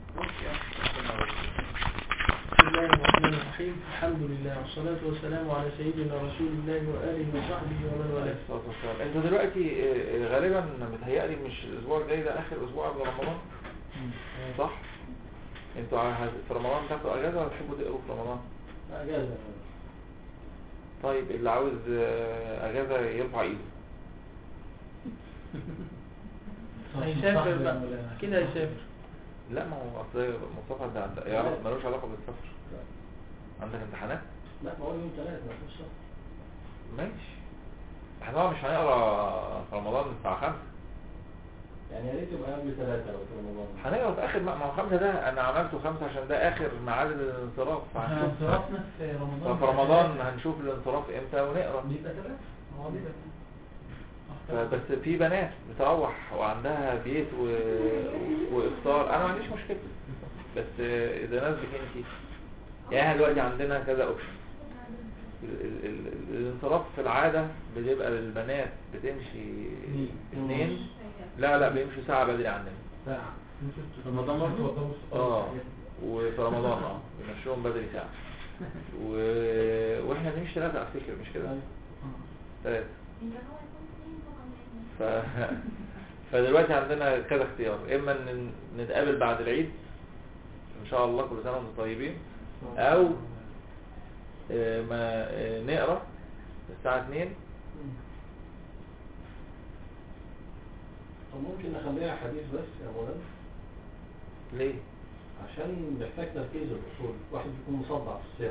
بسم الله الرحمن الرحيم الحمد لله والصلاة والسلام على سيدنا رسول الله وآله وصحبه ومن والاه الصلاة والسلام. انت دلوقتي آه، آه، غالبا متهيألي مش الاسبوع الجاي ده اخر اسبوع قبل رمضان صح انتوا ع- هت- في رمضان تاخدوا اجازة ولا تحبوا تقروا في رمضان أجازة طيب اللي عاوز آه، اجازة يرفع ايده هيسافر بقى كده هيسافر لا ما هو اصل مصطفى ده ده يعرف ملوش علاقة بالسفر عندك امتحانات لا بقول يوم ثلاثة ما فيش سفر ماشي احنا طبعا مش هنقرا في رمضان الساعة 5 يعني يا ريت يبقى قبل ثلاثة لو في رمضان هنقرا في اخر ما ما هو خمسة ده انا عملته خمسة عشان ده اخر ميعاد الانصراف احنا فهنشوف انصرفنا في رمضان ففي رمضان هنشوف الانصراف امتى ونقرا بيبقى ثلاثة هو بيبقى بس في بنات بتروح وعندها بيت و... وافطار انا ما عنديش مشكله بس اذا ناسبك انت يعني احنا دلوقتي عندنا كذا اوبشن ال- ال- ال- الانصراف في العاده بتبقى للبنات بتمشي اثنين لا لا بيمشوا ساعه بدري عننا ساعة رمضان برضه؟ اه وفي رمضان اه بنمشيهم بدري ساعه و... واحنا بنمشي ثلاثه افتكر مش كده ثلاثه ف... فدلوقتي عندنا كذا اختيار اما ان نتقابل بعد العيد ان شاء الله كل سنه وانتم طيبين او آه، ما آه، نقرا الساعه 2 طب ممكن نخليها حديث بس يا مولانا ليه عشان بيحتاج تركيز الأصول واحد يكون مصدع في الصيام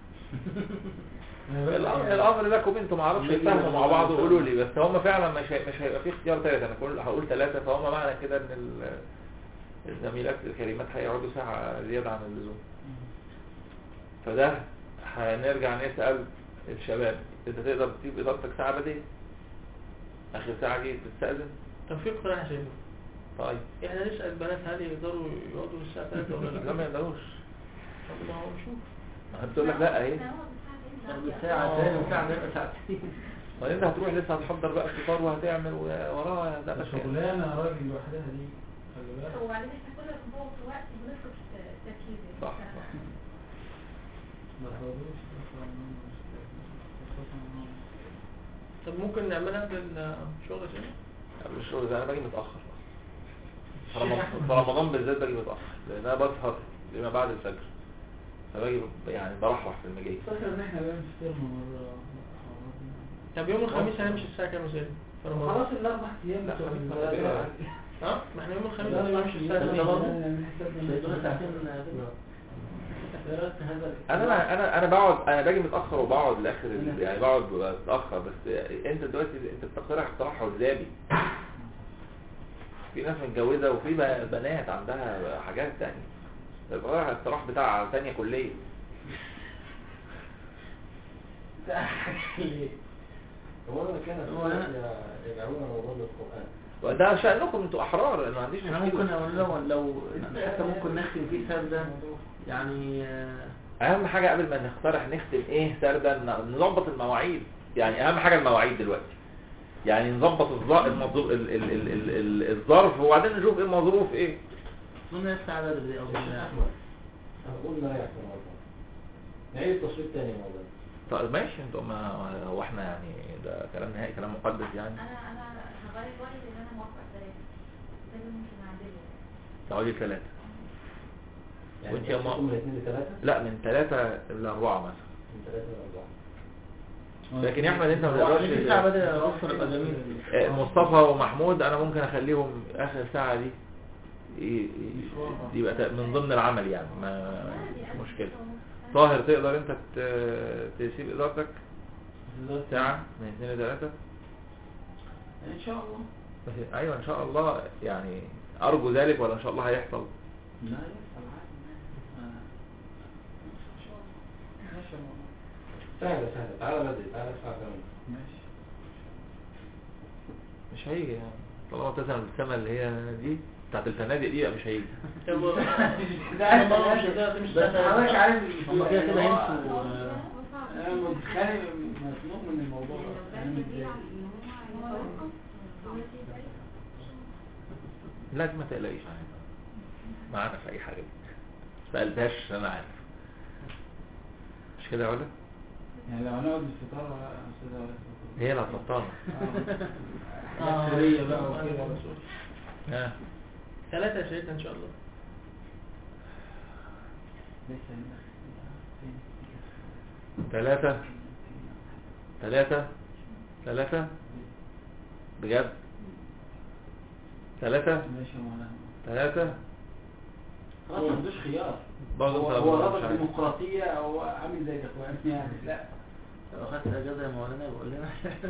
الامر الامر لكم انتم ما اعرفش تفهموا مع بعض وقولوا لي بس هم فعلا مش هي- مش هيبقى في اختيار ثالث انا كل هقول ثلاثه فهم معنى كده ان ال- الزميلات الكريمات هيقعدوا ساعه زياده عن اللزوم فده هنرجع نسال الشباب انت تقدر تسيب ادارتك ساعه بدري اخر ساعه جيت تستاذن طب في اقتراح يا سيدي طيب احنا نسأل البنات هل يقدروا يقعدوا الساعة 3 ولا لا لا؟ ما يقدروش طب ما هو نشوف ما بتقول لك لا اهي ساعة تاني وساعة نبقى ساعتين طيب انت هتروح لسه هتحضر بقى الفطار وهتعمل وراها ده ده بس شغلانة راجل لوحدها دي خلي بالك وبعدين احنا كل اسبوع في وقت بنفقد تركيز صح صح ما تقعدوش طب ممكن نعملها قبل الشغل يا سيدي؟ قبل الشغل ده انا باجي متاخر في رمضان- في رمضان بالذات باجي متاخر لان انا بسهر لما بعد الفجر فباجي ب- يعني برحرح في المجاي فاكر ان احنا بقى فطرنا مرة طب يوم الخميس هنمشي الساعة كام يا سيدي؟ في رمضان خلاص الاربع ايام لا، بتوع خميس الولاد. بقى. ها؟ ما احنا يوم الخميس الأربع هنمشي أيام الساعة ده 2 برضه برضه نعمل حسابنا هيدونا إن ساعتين درست هذا انا انا انا انا بقعد انا باجي متاخر وبقعد لاخر ال- يعني بقعد متاخر بس انت دلوقتي انت بتقترح اقتراح عزابي في ناس متجوزه وفي ب- بنات عندها حاجات تانية اقتراح اقتراح بتاع تانية كليه ليه؟ هو انا كانت هو أنا- يجعلون رمضان للقرآن وده شأنكم انتوا احرار لان ما عنديش احنا مشكله ممكن لو لو لو حتى ممكن نختم فيه سردة يعني آه، اهم حاجة قبل ما نقترح نختم ايه سردا ن- نظبط المواعيد يعني اهم حاجة المواعيد دلوقتي يعني نظبط الظ- المظروف ال- ال- ال- ال- ال- الظرف وبعدين نشوف ايه المظروف ايه اظن الساعة بدري اظن احمد هنقول نريح في رمضان نعيد التصويت تاني يا مولانا طيب ماشي انتوا ما هو احنا يعني ده كلام نهائي كلام مقدس يعني انا انا هغير رايي لان انا موافقه ثلاثه لازم ممكن اعدله تقعدي ثلاثة يعني وانت يا تصويتكم ما- من اثنين لثلاثة لا من ثلاثة لأربعة مثلا من ثلاثة لأربعة لكن يا احمد انت ما في ساعة تقدرش بدري يا رفر يبقى جميل اه، مصطفى ومحمود انا ممكن اخليهم اخر ساعة دي ي- ي- يبقى ت- من ضمن العمل يعني ما مش مشكلة طاهر تقدر انت ت- تسيب ادارتك ساعة من اثنين لثلاثة ان شاء الله بس- ايوه ان شاء الله يعني ارجو ذلك ولا ان شاء الله هيحصل لا يحصل عادي آه. ان شاء الله ماشي يا مولانا. سهلة سهلة تعالى بدري تعالى الساعة 8 ماشي مش هيجي يعني طالما ابتسم الابتسامة اللي هي دي بتاعت الفنادق دي لا مش هيجي طب ده والله مش هتقدر تمشي بس الساعة حضرتك تلاتة. عارف هما كده كده هو- هيمشوا انا متخانق مخنوق من الموضوع ده هنعمل ازاي؟ لا دي ما تقلقيش عنها معانا في اي حاجه سالتهاش عشان انا عارف مش كده يا ولا يعني لو هنقعد الفطار ولا يا استاذ ولا الفطار؟ هي اللي هتفطرنا حاجات سرية بقى آه، وكده رسول. ها ثلاثة يا شيخ ان شاء الله لسه هنا. فين؟ ثلاثة ثلاثة ثلاثة بجد ثلاثة ماشي يا مولانا ثلاثة خلاص ما عندوش خيار برضه هو انت هو مش رابط عارف. ديمقراطية او عامل زي الاخوان يعني لا لو اخدت اجازة يا مولانا يقول لنا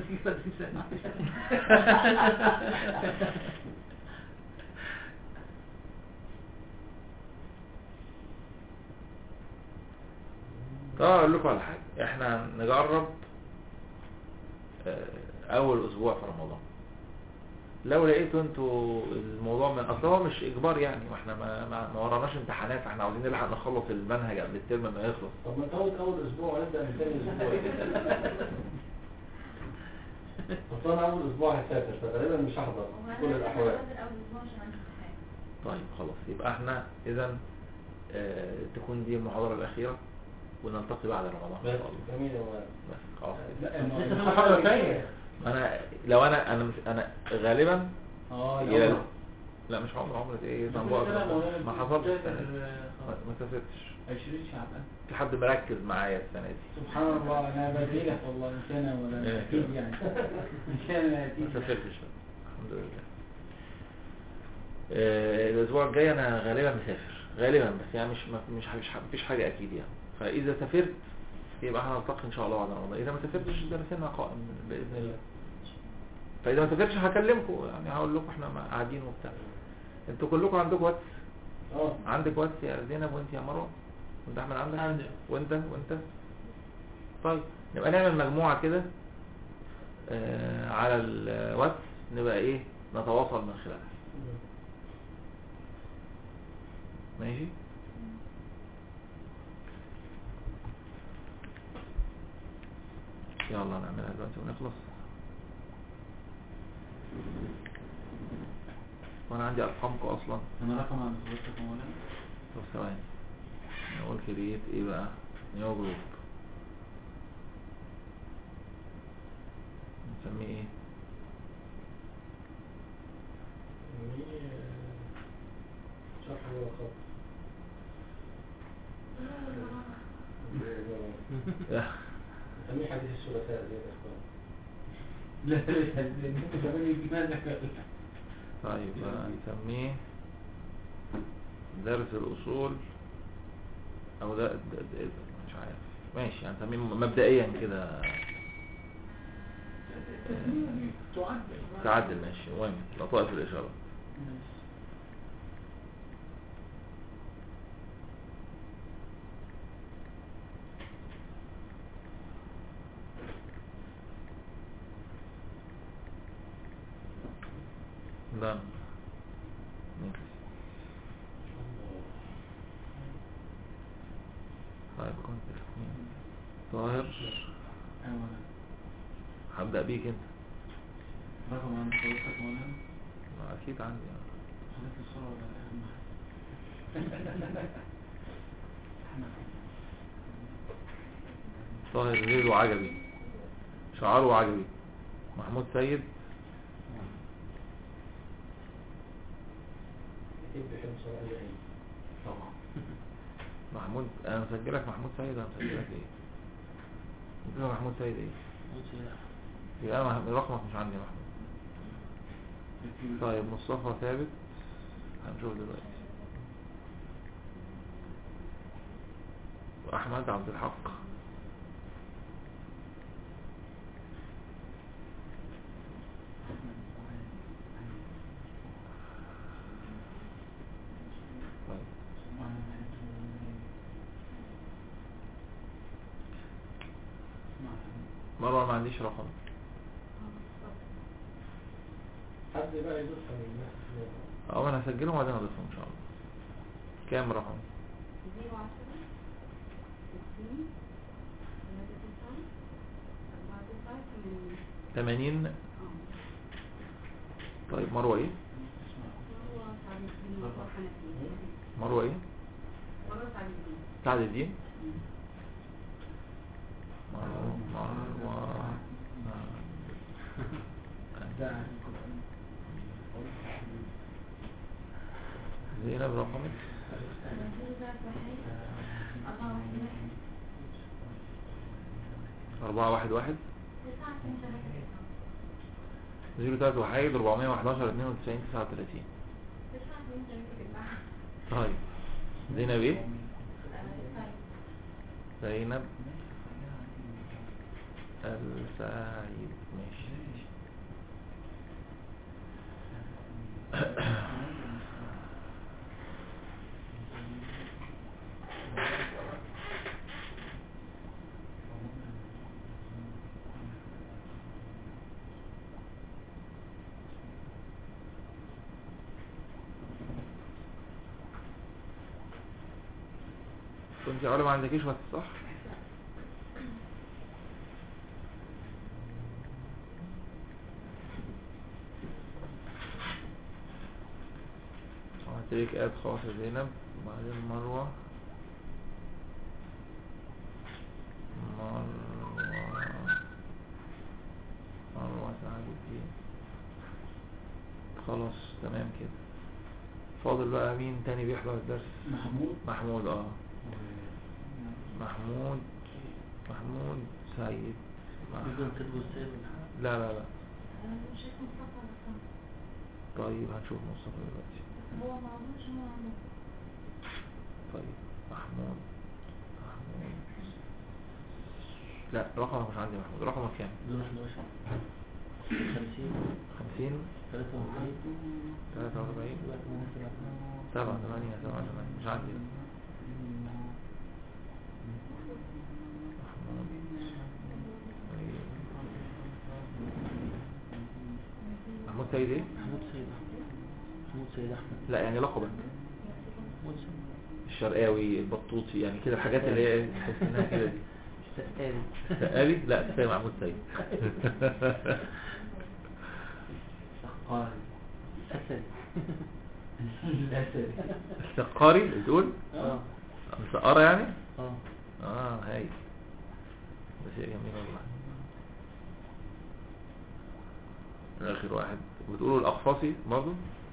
طب اقول لكم على حاجه احنا نجرب آه، اول اسبوع في رمضان لو لقيتوا انتوا الموضوع من اصل هو مش اجبار يعني واحنا ما ما, ما وراناش امتحانات فاحنا عاوزين نلحق نخلص المنهج قبل الترم ما يخلص طب ما تفوت اول اسبوع ونبدا من ثاني اسبوع اصل انا اول اسبوع هسافر فتقريبا مش هحضر في كل الاحوال اول اسبوع عشان عندي امتحان طيب خلاص يبقى احنا اذا آه، تكون دي المحاضره الاخيره ونلتقي بعد رمضان ان بس شاء الله جميل يا ولد بس خلاص لا لسه في المحاضرة محاضرة الثانية انا لو انا انا مش- انا غالبا اه يا الأول. لا مش عمر عمر ايه بس طنبوع كده يا مولانا ما حصلش بتسافر، السنة دي. آه، ما ما سافرتش 20 شعبان في حد مركز معايا السنه دي سبحان الله انا بديلك والله ان كان ولا إيه. اكيد يعني ان كان ما اكيد سافرتش الحمد لله آه، الاسبوع الجاي انا غالبا مسافر غالبا بس يعني مش ما- مش مش مفيش حاجه اكيد يعني فاذا سافرت يبقى احنا نلتقي ان شاء الله بعد رمضان اذا ما سافرتش درسنا قائم باذن الله فاذا ما سافرتش هكلمكم يعني هقول لكم احنا ما- قاعدين وبتاع انتوا كلكم عندكم واتس اه عندك واتس يا زينب وانت يا مروه وانت احمد عندك عندي. وانت وانت طيب نبقى نعمل مجموعه كده آه على الواتس نبقى ايه نتواصل من خلالها ماشي يلا نعملها دلوقتي ونخلص وانا عندي ارقامكم اصلا انا رقم عند حضرتك يا مولانا طب ثواني نقول كرييت ايه بقى نيو جروب نسميه ايه شرح ولا خط سميه حديث الثلاثاء زي الاخوان لا لا لا انت كمان يجمالك طيب آه، نسميه درس الاصول او ده, ده, ده مش عارف ماشي هنسميه مبدئيا كده آه، تعدل ماشي المهم لطائف الاشاره done next طيب كنت مين؟ طاهر ايوه هبدأ بيك انت رقم عند حضرتك يا مولانا ما اكيد عندي يعني. حضرتك الصورة ولا لا اهم طاهر زيد وعجبي شعاره عجبي محمود سيد اكيد بيحب صلاح العيد طبعا محمود انا مسجلك محمود سيد انا مسجلك ايه انت محمود سيد ايه يبقى انا مح- رقمك مش عندي يا محمود طيب مصطفى ثابت هنشوف دلوقتي واحمد عبد الحق طيب مروه ما عنديش رقم حد بقى يضيفها من الناس او انا هسجلهم وبعدين اضيفهم ان شاء الله كام رقم زيرو عشرة ستين ثلاثة تسعة أربعة تسعة ثمانين 80 اه طيب مروه ايه هو سعد الدين وهو حنفي مروة ايه مرة سعد الدين سعد الدين مروة مروة ده زينب رقمك نزيل ذات وحيد أربعة واحد واحد أربعة واحد واحد تسعة اتنين تلاتة تسعة زيرو تلاتة وحيد أربعمية وحداشر اتنين وتسعين تسعة وتلاتين تسعة اتنين تلاتة تسعة طيب زينب ايه آه، طيب زينب السعيد ماشي كنت علا ما عندكيش وقت صح هتريك اد خلاص يا زينب وبعدين مروة مروة مروة سعد الدين خلاص تمام كده فاضل بقى مين تاني بيحضر الدرس محمود محمود اه محمود محمود سيد مح- يقدر تلبس سيد لا لا لا أنا مش شايف مصطفى ولا سامي. طيب هنشوف مصطفى دلوقتي هو موجود شو هو عنده طيب محمود محمود لا رقمك مش عندي محمود رقمك كام دول 11 50 خمسين 43 تلاتة وأربعين سبعة ثمانية سبعة ثمانية مش عندي محمود طيب. محمود سيد ايه؟ محمود سيد احمد محمود سيد احمد لا يعني لقبك محمود سيد الشرقاوي البطوطي يعني كده الحاجات اللي هي تحس انها كده دي سقالي سقالي لا كفايه محمود سيد سقالي اسدي اسدي السقاري بتقول اه مسقرة يعني اه اه هاي ده شيء جميل والله اخر واحد بتقولوا الاقفاصي برضه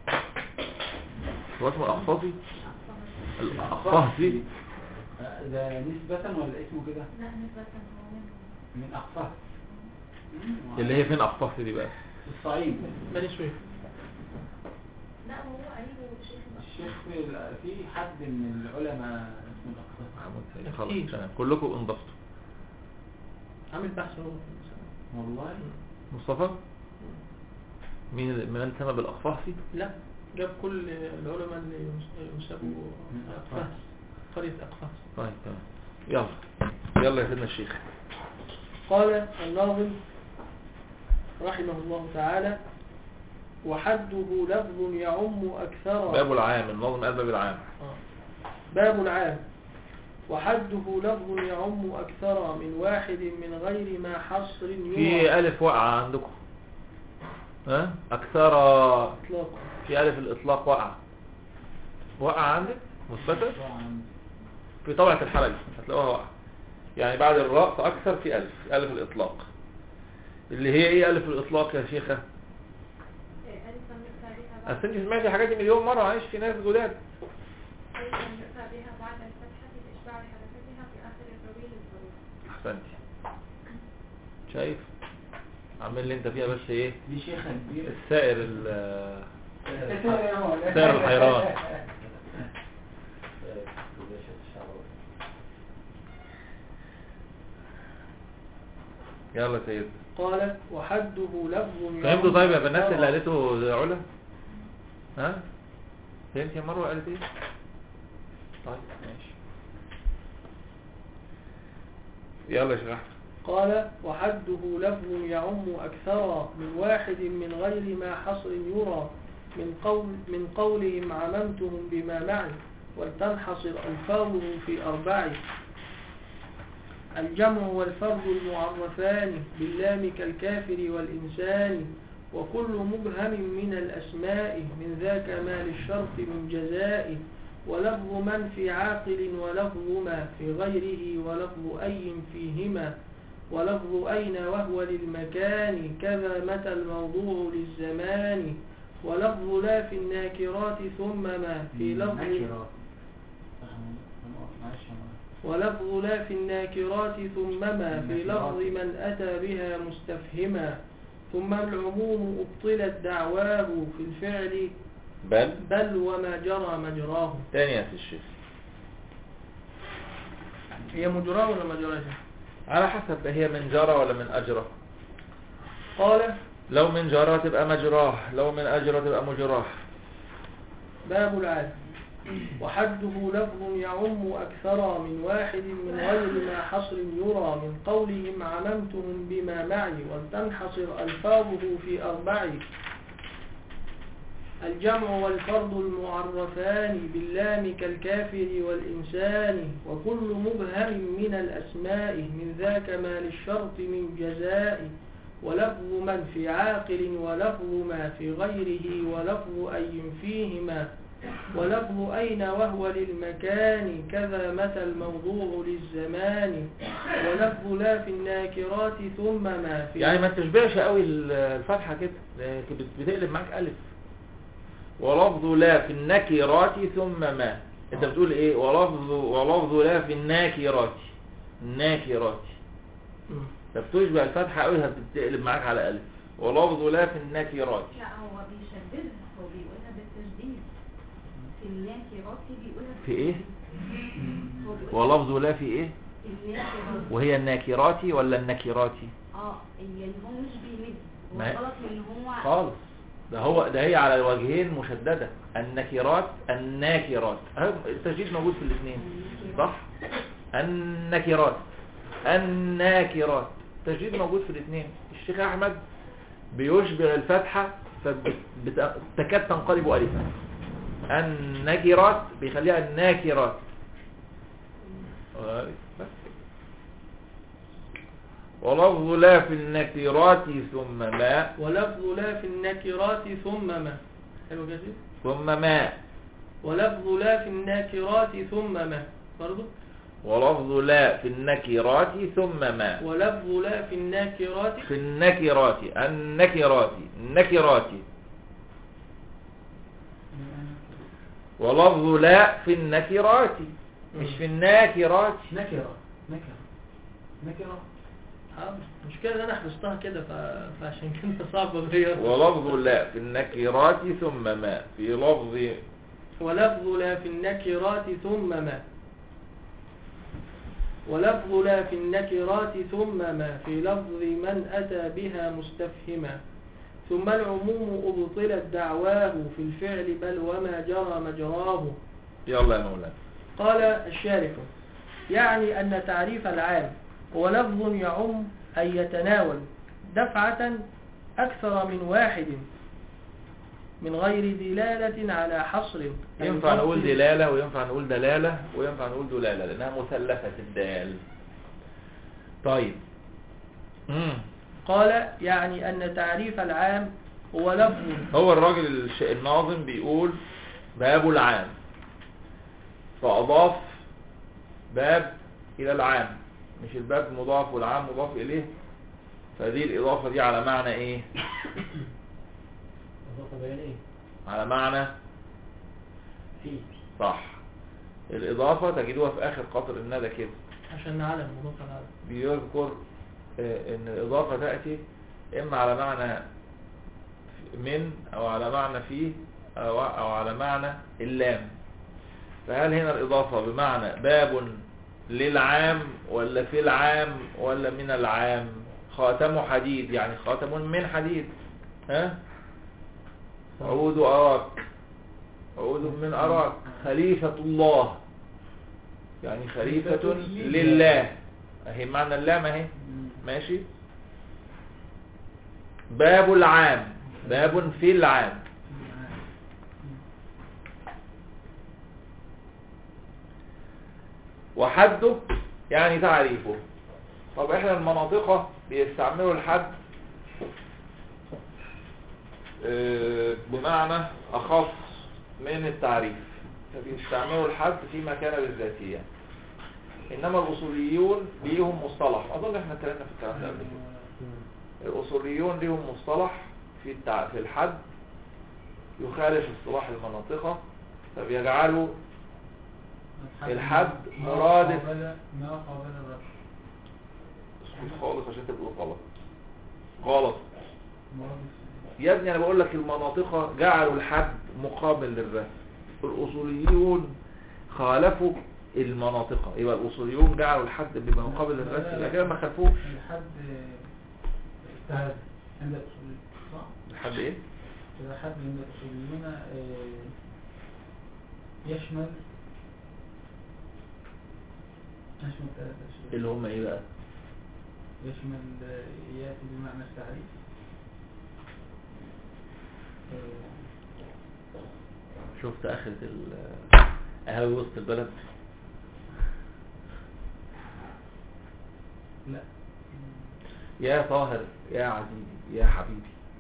هو اسمه الاقفاصي الاقفاصي آه، ده نسبة ولا اسمه كده لا نسبة هو منهم من أقصاه اللي هي فين اقفاصي دي بقى الصعيد بني سويف لا هو قريبه شيخ الشيخ في ال- في حد من العلماء اسمه الأقصاه محمود سيد كتير. خلاص تمام كلكم انضفتوا عامل بحث هو والله مصطفى مين اللي- من اللي سمى بالاقفاصي لا جاب كل العلماء اللي ينسبوا من أقفاص. أقفاص قرية أقفاص طيب تمام يلا يلا يا سيدنا الشيخ قال الناظم رحمه الله تعالى وحده لفظ يعم أكثر باب العام النظم قال باب العام آه. باب العام وحده لفظ يعم أكثر من واحد من غير ما حصر يرى في ألف وقعة عندكم ها أكثر إطلاقا في ألف الإطلاق وقعة وقعة عندك مثبتة طبعا في طبعة الحرج هتلاقوها وقعة يعني بعد الراء فأكثر في ألف ألف الإطلاق اللي هي إيه ألف الإطلاق يا شيخة ألف نقطع بها أصل أنت سمعتي الحاجات دي مليون مرة عايش في ناس جداد ألف نقطع بها بعد الفتحة لإشباع حركتها في آخر الطويل الظروف أحسنتي شايف عامل لي أنت فيها بس إيه دي شيخة كبيرة السائر ال- سائر الحيران يلا يا سيد قال وحده لفظ فهمتوا طيب يا بنات أكثر اللي قالته علا ها فهمت يا مروه قالت ايه طيب ماشي يلا يا شيخ احمد قال وحده لفظ يعم أكثر من واحد من غير ما حصر يرى من قول من قولهم عممتهم بما معي ولتنحصر ألفاظه في أربع الجمع والفرد المعرفان باللام كالكافر والإنسان وكل مبهم من الأسماء من ذاك ما للشرط من جزاء ولفظ من في عاقل ولفظ ما في غيره ولفظ أي فيهما ولفظ أين وهو للمكان كذا متى الموضوع للزمان ولفظ لا في الناكرات ثم ما في لفظ نكرة. هنقف معلش يا مولانا. ولفظ لا في الناكرات ثم ما في لفظ من أتى بها مستفهما ثم العموم أبطلت دعواه في الفعل بل بل وما جرى مجراه تاني يا سي الشيخ هي مجراه ولا مجراه على حسب هي من جرى ولا من أجرى قال لو من جرى تبقى مجراه لو من أجرى تبقى مجراه باب العالم وحده لفظ يعم أكثر من واحد من غير ما حصر يرى من قولهم عممتهم بما معي ولتنحصر ألفاظه في أربع الجمع والفرد المعرفان باللام كالكافر والإنسان وكل مبهم من الأسماء من ذاك ما للشرط من جزاء ولفظ من في عاقل ولفظ ما في غيره ولفظ أي فيهما ولفظ أين وهو للمكان كذا متى الموضوع للزمان ولفظ لا في الناكرات ثم ما في يعني ما تشبهش قوي الفتحة كده لكن بت- بتقلب معاك ألف ولفظ لا في النكرات ثم ما انت بتقول ايه ولفظ ولفظ لا في الناكرات الناكرات مم. فبتشبه الفتحة قوي بتقلب معاك على ألف ولفظ لا في النكرات لا هو بيشددها هو بيقولها بالتشديد في الناكرات بيقولها في ايه هو بيقولها ولفظ لا في ايه الناكرات وهي الناكرات ولا النكرات اه يعني هو مش بيمد هو ما هي- غلط ان هو خالص ده هو ده هي على الوجهين مشددة النكرات الناكرات أهو التشديد موجود في الاثنين صح النكرات الناكرات التشديد موجود في الاثنين الشيخ احمد بيشبه الفتحة فتكاد تنقلب الفا النكرات بيخليها الناكرات بس ولفظ لا في النكرات ثم ما ولفظ لا في النكرات ثم ما حلو كده ثم ما ولفظ لا في النكرات ثم ما برضو ولفظ لا في النكرات ثم ما ولفظ لا في النكرات في النكرات النكرات النكرات ولفظ لا في النكرات مش في الناكرات نكرة نكرة نكرة آه، مش كده إن انا حفظتها كده ف... فعشان كده صعب اغير ولفظ لا في النكرات ثم ما في لفظ ولفظ لا في النكرات ثم ما ولفظ لا في النكرات ثم ما في لفظ من أتى بها مستفهما ثم العموم أبطلت دعواه في الفعل بل وما جرى مجراه يلا يا مولانا قال الشارح يعني أن تعريف العام هو لفظ يعم أي يتناول دفعة أكثر من واحد من غير دلالة على حصر أي ينفع نقول ضبط- دلالة وينفع نقول دلالة وينفع نقول دلالة لأنها مثلثة الدال طيب مم. قال يعني أن تعريف العام هو لفظ هو الراجل الش- الناظم بيقول باب العام فأضاف باب إلى العام مش الباب مضاف والعام مضاف إليه فدي الإضافة دي على معنى إيه إضافة بيانية على معنى في صح الإضافة تجدوها في آخر قطر الندى كده عشان نعلم مضاف العالم بيذكر آه، ان الاضافة تأتي اما على معنى من او على معنى فيه او, أو على معنى اللام فهل هنا الاضافة بمعنى باب للعام ولا في العام ولا من العام خاتم حديد يعني خاتم من حديد ها عود اراك عود من اراك خليفة الله يعني خليفة لله اهي معنى اللام اهي ماشي باب العام باب في العام وحده يعني تعريفه طب احنا المناطق بيستعملوا الحد آه، بمعنى اخص من التعريف فبيستعملوا الحد فيما كان بالذاتية انما الاصوليون ليهم مصطلح اظن احنا اتكلمنا في الكلام ده قبل كده الاصوليون ليهم مصطلح في التع... في الحد يخالف اصطلاح المناطقة فبيجعلوا الحد ما مرادف. قابل- ما قابل الرد اسكت خالص عشان تبقوا غلط غلط مرادف يا ابني انا بقول لك المناطق جعلوا الحد مقابل للرسم الاصوليون خالفوا المناطق يبقى الاصوليون جعلوا الحد بما مقابل للرسم يبقى كده ما خالفوش الحد اجتهاد عند الاصوليين صح؟ الحد ايه إذا حد عند الاصوليين آه، يشمل يشمل ثلاثة أشياء اللي هم ايه بقى يشمل آه، يأتي بمعنى التعريف آه، شفت اخرة ال قهوة وسط البلد لا يا طاهر يا عزيزي يا حبيبي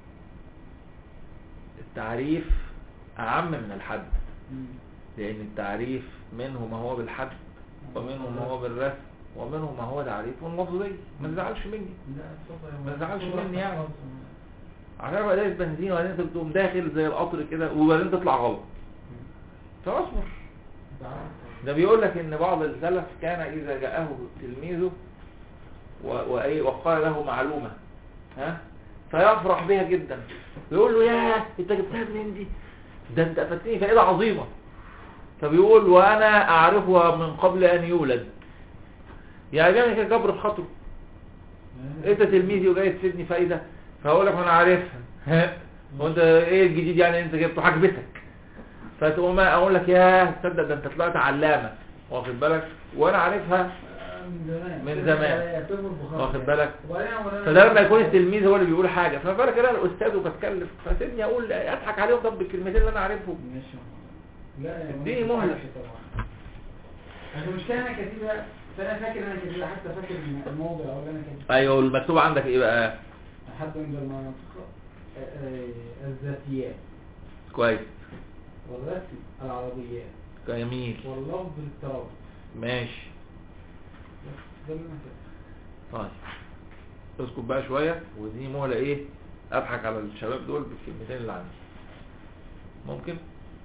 التعريف اعم من الحد مم. لان التعريف منه ما هو بالحد ومنه ما هو بالرسم ومنه ما هو تعريف لفظي ما تزعلش مني لا اتفضل ما تزعلش مني يعني. خلاص. عشان بقى دايس بنزين وبعدين انت بتقوم داخل زي القطر كده وبعدين تطلع غلط فاصبر تعال. ده بيقول لك ان بعض السلف كان اذا جاءه تلميذه و- وأي وقال له معلومة ها فيفرح بها جدا يقول له يا انت جبتها منين دي ده انت افدتني فائدة عظيمة فبيقول وانا اعرفها من قبل ان يولد يعني بيعمل كده جبر في خاطره انت تلميذي وجاي تفيدني فايدة فاقول لك ما انا عارفها ها وانت ايه الجديد يعني انت جبته عجبتك فتقوم اقول لك يا تصدق ده انت طلعت علامة واخد بالك وانا عارفها من زمان من زمان. يعتبر بخار. واخد بالك وبعدين أولا- فده لما يكون التلميذ هو اللي بيقول حاجة فما بالك انا الاستاذ وبتكلم فسيبني اقول اضحك عليهم طب بالكلمتين اللي انا عارفهم ماشي لا يا اديني ما مهلة. ينفعش طبعا عشان مش انا كاتبها فانا فاكر انا كاتبها حتى فاكر الموضع او اللي انا كاتبها ايوه المكتوب عندك ايه بقى حد من المناطق آه، آه، الذاتيات كويس والرسم العربيات جميل واللفظ الترابط ماشي بس ده اللي انا كاتبه طيب اسكت بقى شوية ودي مهلة ايه اضحك على الشباب دول بالكلمتين اللي عندي ممكن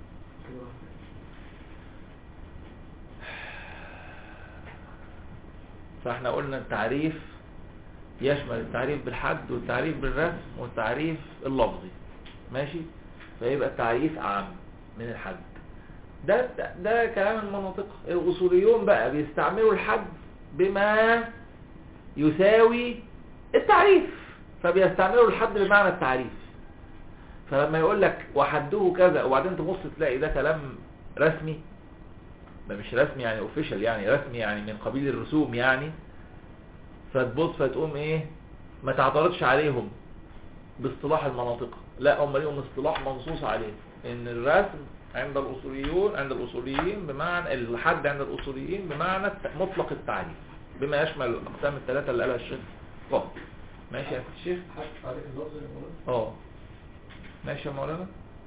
فاحنا قلنا التعريف يشمل التعريف بالحد والتعريف بالرسم والتعريف اللفظي ماشي فيبقى التعريف اعم من الحد ده, ده, ده كلام المناطق الاصوليون بقى بيستعملوا الحد بما يساوي التعريف فبيستعملوا الحد بمعنى التعريف فلما يقول لك وحده كذا وبعدين تبص تلاقي ده كلام رسمي ده مش رسمي يعني اوفيشال يعني رسمي يعني من قبيل الرسوم يعني فتبص فتقوم ايه ما تعترضش عليهم باصطلاح المناطق لا هم ليهم اصطلاح منصوص عليه ان الرسم عند الاصوليون عند الاصوليين بمعنى الحد عند الاصوليين بمعنى الت- مطلق التعريف بما يشمل الاقسام الثلاثه اللي قالها الشيخ قبل ماشي يا سيدي الشيخ حق عليك اللفظ يا مولانا اه ماشي يا مولانا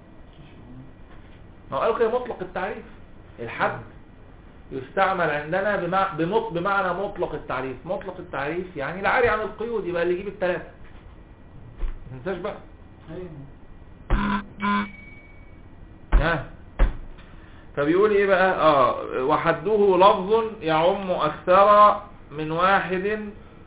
ما هو قالوا كده مطلق التعريف الحد يستعمل عندنا بمع... بمط... بمعنى مطلق التعريف مطلق التعريف يعني العاري عن القيود يبقى اللي يجيب الثلاثة ما تنساش بقى ايوه ها فبيقول ايه بقى اه وحده لفظ يعم اكثر من واحد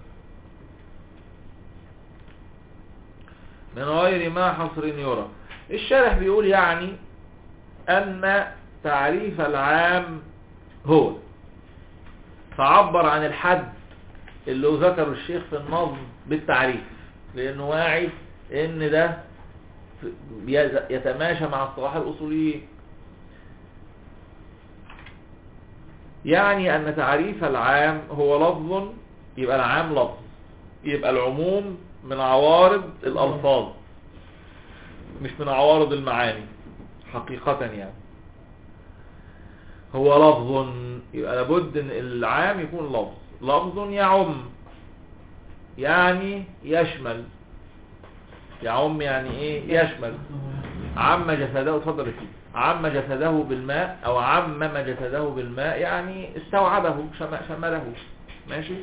من غير ما حصر يرى الشارح بيقول يعني ان تعريف العام هو تعبر عن الحد اللي ذكره الشيخ في النظم بالتعريف لانه واعي ان ده يز- يتماشى مع اصطلاح الاصوليين يعني ان تعريف العام هو لفظ يبقى العام لفظ يبقى العموم من عوارض الالفاظ مش من عوارض المعاني حقيقة يعني هو لفظ يبقى لابد ان العام يكون لفظ لفظ يعم يعني يشمل يعم يعني ايه يشمل عم جسده اتفضل يا سيدي عم جسده بالماء او عمم جسده بالماء يعني استوعبه شم- شمله ماشي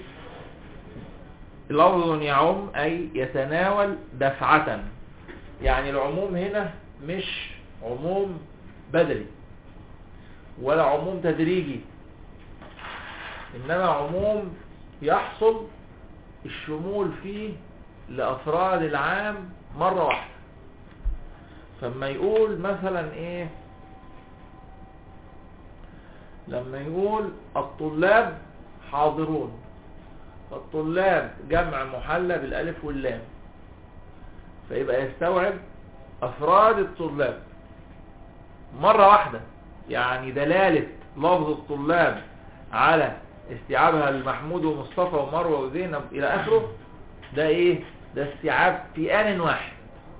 لفظ يعم اي يتناول دفعة يعني العموم هنا مش عموم بدلي ولا عموم تدريجي انما عموم يحصل الشمول فيه لافراد العام مرة واحدة فما يقول مثلا ايه لما يقول الطلاب حاضرون فالطلاب جمع محلى بالالف واللام فيبقى يستوعب افراد الطلاب مرة واحدة يعني دلالة لفظ الطلاب على استيعابها المحمود ومصطفى ومروة وزينب الى اخره ده ايه ده استيعاب في ان واحد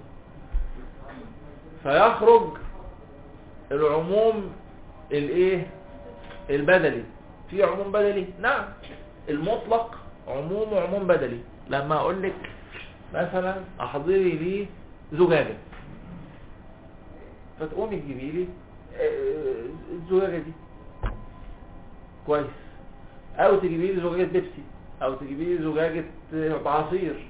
فيخرج العموم الايه البدلي في عموم بدلي نعم المطلق عموم وعموم بدلي لما اقول لك مثلا احضري لي زجاجة فتقومي تجيبي لي آه، الزجاجة دي كويس او تجيبي لي زجاجة بيبسي او تجيبي لي زجاجة آه، عصير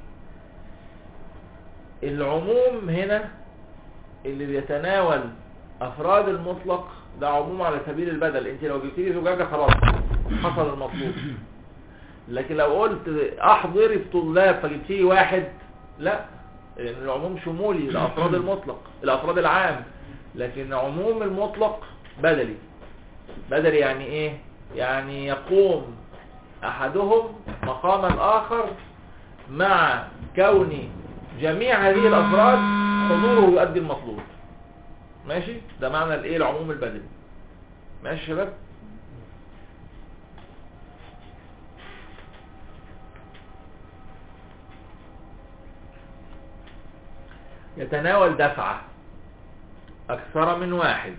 العموم هنا اللي بيتناول افراد المطلق ده عموم على سبيل البدل انت لو جبت لي زجاجه خلاص حصل المطلوب لكن لو قلت احضري الطلاب فجبت لي واحد لا لان العموم شمولي لافراد المطلق الافراد العام لكن عموم المطلق بدلي بدلي يعني ايه يعني يقوم احدهم مقام الاخر مع كون جميع هذه الافراد حضوره يؤدي المطلوب ماشي ده معنى الايه العموم البدني ماشي يا شباب يتناول دفعة أكثر من واحد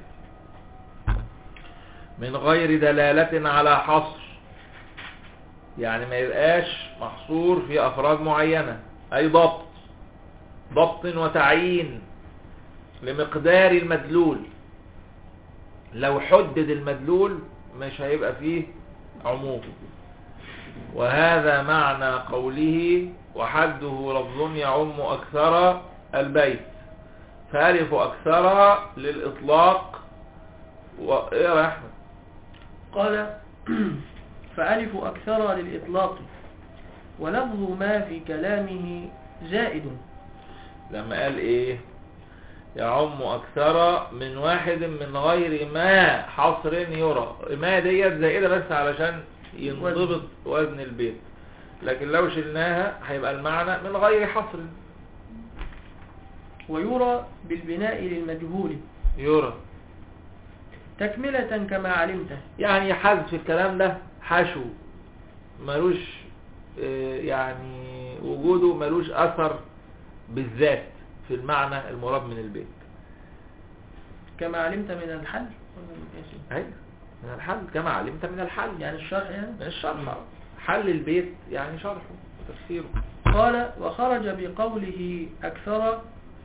من غير دلالة على حصر يعني ما يبقاش محصور في أفراد معينة أي ضبط ضبط وتعيين لمقدار المدلول لو حدد المدلول مش هيبقى فيه عموم وهذا معنى قوله وحده لفظ يعم أكثر البيت فألف أكثر للإطلاق وإيه يا أحمد قال فألف أكثر للإطلاق ولفظ ما في كلامه زائد لما قال إيه يعم أكثر من واحد من غير ما حصر يرى ما ديت زائدة بس علشان ينضبط وزن البيت لكن لو شلناها هيبقى المعنى من غير حصر ويرى بالبناء للمجهول يرى تكملة كما علمت يعني حذف الكلام ده حشو ملوش آه، يعني وجوده ملوش أثر بالذات في المعنى المراد من البيت كما علمت من الحل ولا من إيش؟ أيوة من الحل كما علمت من الحل يعني الشرح يعني من الشرح حل البيت يعني شرحه وتفسيره قال وخرج بقوله أكثر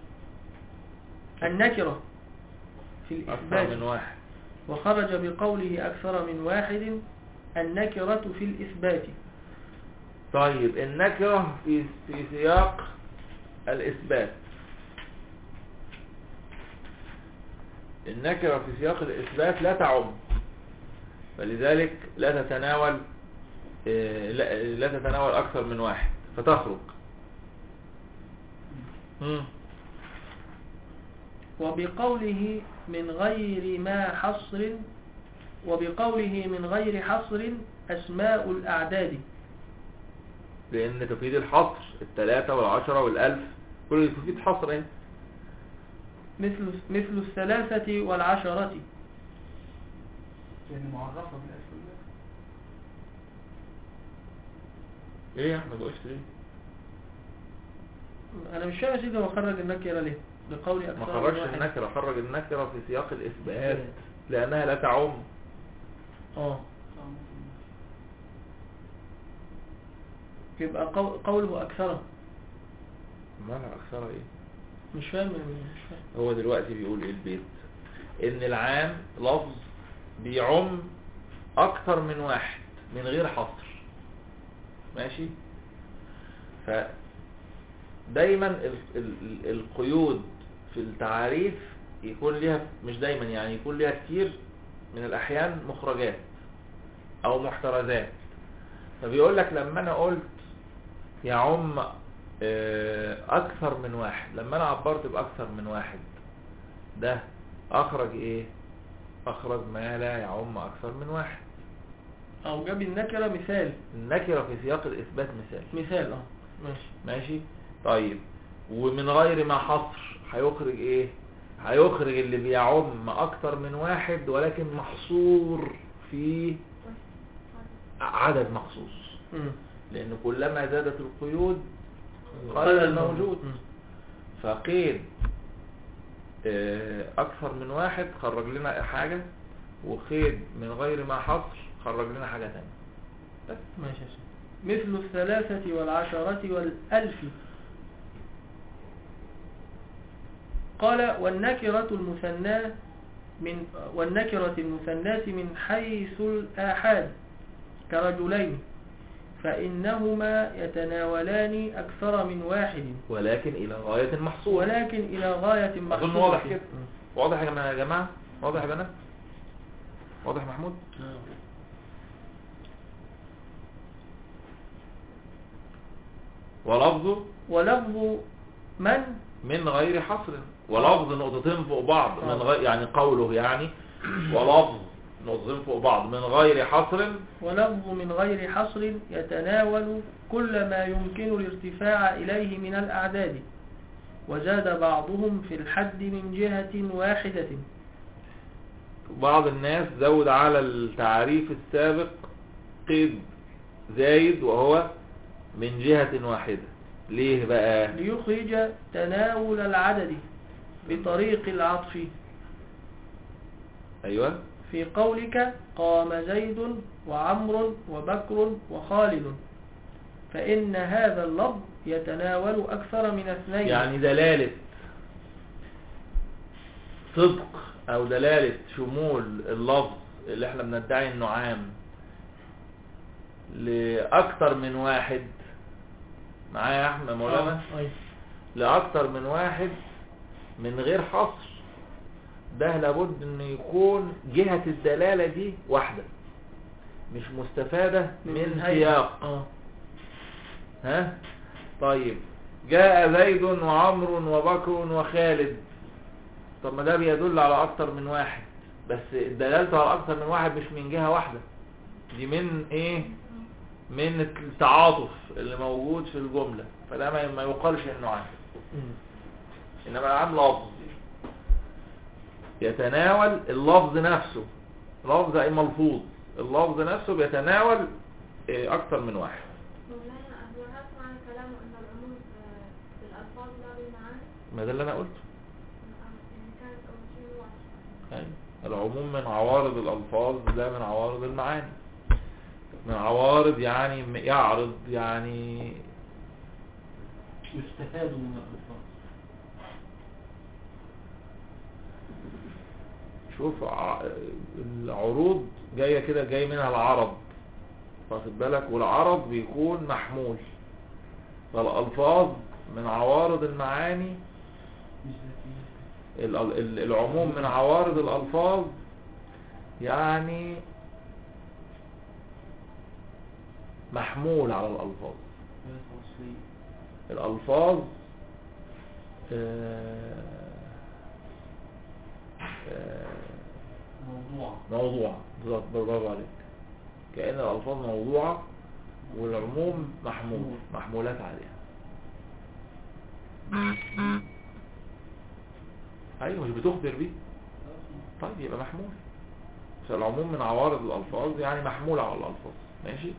النكرة في أكثر الإثبات من واحد وخرج بقوله أكثر من واحد النكرة في الإثبات طيب النكرة في في سياق الإثبات النكرة في سياق الإثبات لا تعم فلذلك لا تتناول آه، لا لا تتناول أكثر من واحد فتخرج مم. وبقوله من غير ما حصر وبقوله من غير حصر أسماء الأعداد لأن تفيد الحصر الثلاثة والعشرة والألف كل دي تفيد حصر اهي مثل مثل الثلاثة والعشرة يعني معرفة بالألف واللام. ايه يا احمد وقفت ليه أنا مش فاهم يا سيدي هو خرج النكرة ليه بقول ما أكثر من خرجش واحد. النكرة خرج النكرة في سياق الإثبات لأنها لا تعم اه يبقى قو- قوله أكثر مالها أكثر ايه مش فاهم مش فاهم هو دلوقتي بيقول ايه البيت ان العام لفظ بيعم اكتر من واحد من غير حصر ماشي ف دايما ال ال ال القيود في التعاريف يكون ليها مش دايما يعني يكون ليها كتير من الاحيان مخرجات او محترزات فبيقول لك لما انا قلت يعم آه، اكثر من واحد لما انا عبرت باكثر من واحد ده اخرج ايه اخرج ما لا يعم اكثر من واحد او جاب النكرة مثال النكرة في سياق الاثبات مثال مثال اه ماشي ماشي طيب ومن غير ما حصر هيخرج ايه هيخرج اللي بيعم اكتر من واحد ولكن محصور في عدد مخصوص مم. لان كلما زادت القيود قل قل الموجود مم. فقيد آه، اكثر من واحد خرج لنا حاجة وقيد من غير ما حصر خرج لنا حاجة تانية بس ماشي يا شيخ. مثل الثلاثة والعشرة والألف قال والنكرة المثناة من والنكرة المثناة من حيث الآحاد كرجلين فإنهما يتناولان أكثر من واحد ولكن الى غاية محصورة ولكن إلى غاية محصورة اظن واضح كده واضح يا جماعة- يا جماعة واضح يا بنات واضح يا محمود ولفظه ولفظ من من غير حصر ولفظ نقطتين فوق بعض من آه. غير يعني قوله يعني ولفظ نقطتين فوق بعض من غير حصر ولفظ من غير حصر يتناول كل ما يمكن الارتفاع إليه من الأعداد وزاد بعضهم في الحد من جهة واحدة بعض الناس زود على التعريف السابق قيد زايد وهو من جهة واحدة ليه بقى ليخرج تناول العدد بطريق العطف ايوه في قولك قام زيد وعمر وبكر وخالد فإن هذا اللفظ يتناول أكثر من اثنين يعني دلالة صدق او دلالة شمول اللفظ اللي احنا بندعي انه عام لاكثر من واحد معايا يا احمد مولانا آه، أيوة. لأكثر من واحد من غير حصر ده لابد انه يكون جهة الدلالة دي واحدة مش مستفادة من هيئة. سياق آه. ها طيب جاء زيد وعمر وبكر وخالد طب ما ده بيدل على اكتر من واحد بس دلالته على اكتر من واحد مش من جهة واحدة دي من ايه من التعاطف اللي موجود في الجملة فده ما ما يقالش انه عام مم. انما العام لفظ يتناول اللفظ نفسه لفظ اي ملفوظ اللفظ نفسه بيتناول إيه، اكتر من واحد مولانا هو هذا معنى كلامه أن العموم آه، بالألفاظ لا بالمعاني ما ده اللي انا قلته آه، يعني كانت أول شيء واحد أيوة. العموم من عوارض الألفاظ لا من عوارض المعاني من عوارض يعني م- يعرض يعني يستفاد من الألفاظ شوف ع- العروض جاية كده جاي منها العرض واخد بالك والعرض بيكون محمول فالألفاظ من عوارض المعاني مش ذاتية ال- ال- العموم من عوارض الألفاظ يعني محمول على الألفاظ غير توصيل الألفاظ آه، آه، موضوع موضوعة بالظبط برافو عليك كأن الألفاظ موضوعة والعموم محمول محمولات عليها أيوة مش بتخبر بيه طيب يبقى محمول فالعموم من عوارض الألفاظ يعني محمول على الألفاظ ماشي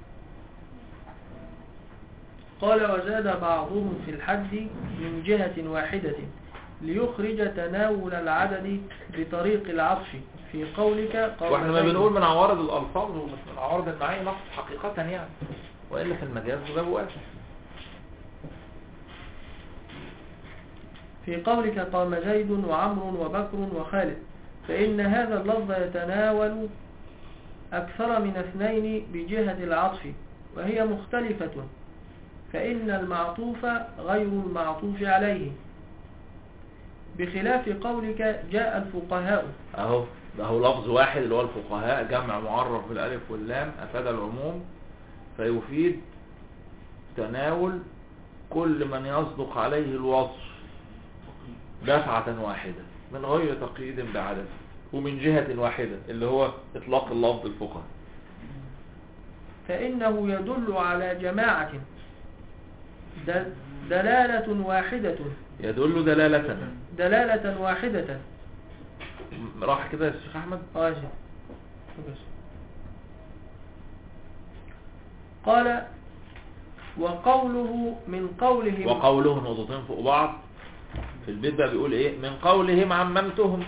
قال وزاد بعضهم في الحد من جهة واحدة ليخرج تناول العدد بطريق العطف في قولك قول واحنا ما زيد. بنقول من عوارض الألفاظ ومش من عوارض المعاني نقص حقيقة يعني وإلا في المجاز ده واسع في قولك قام زيد وعمر وبكر وخالد فإن هذا اللفظ يتناول أكثر من اثنين بجهة العطف وهي مختلفة فإن المعطوف غير المعطوف عليه بخلاف قولك جاء الفقهاء اهو ده هو لفظ واحد اللي هو الفقهاء جمع معرف بالالف واللام افاد العموم فيفيد تناول كل من يصدق عليه الوصف دفعة واحدة من غير تقييد بعدد ومن جهة واحدة اللي هو اطلاق اللفظ الفقهاء فإنه يدل على جماعة دل- دلالة واحدة يدل دلالة دلالة واحدة راح كده يا شيخ احمد آه يا شيخ. بس. قال وقوله من قولهم وقوله نقطتين فوق بعض في البيت بقى بيقول ايه من قولهم عممتهم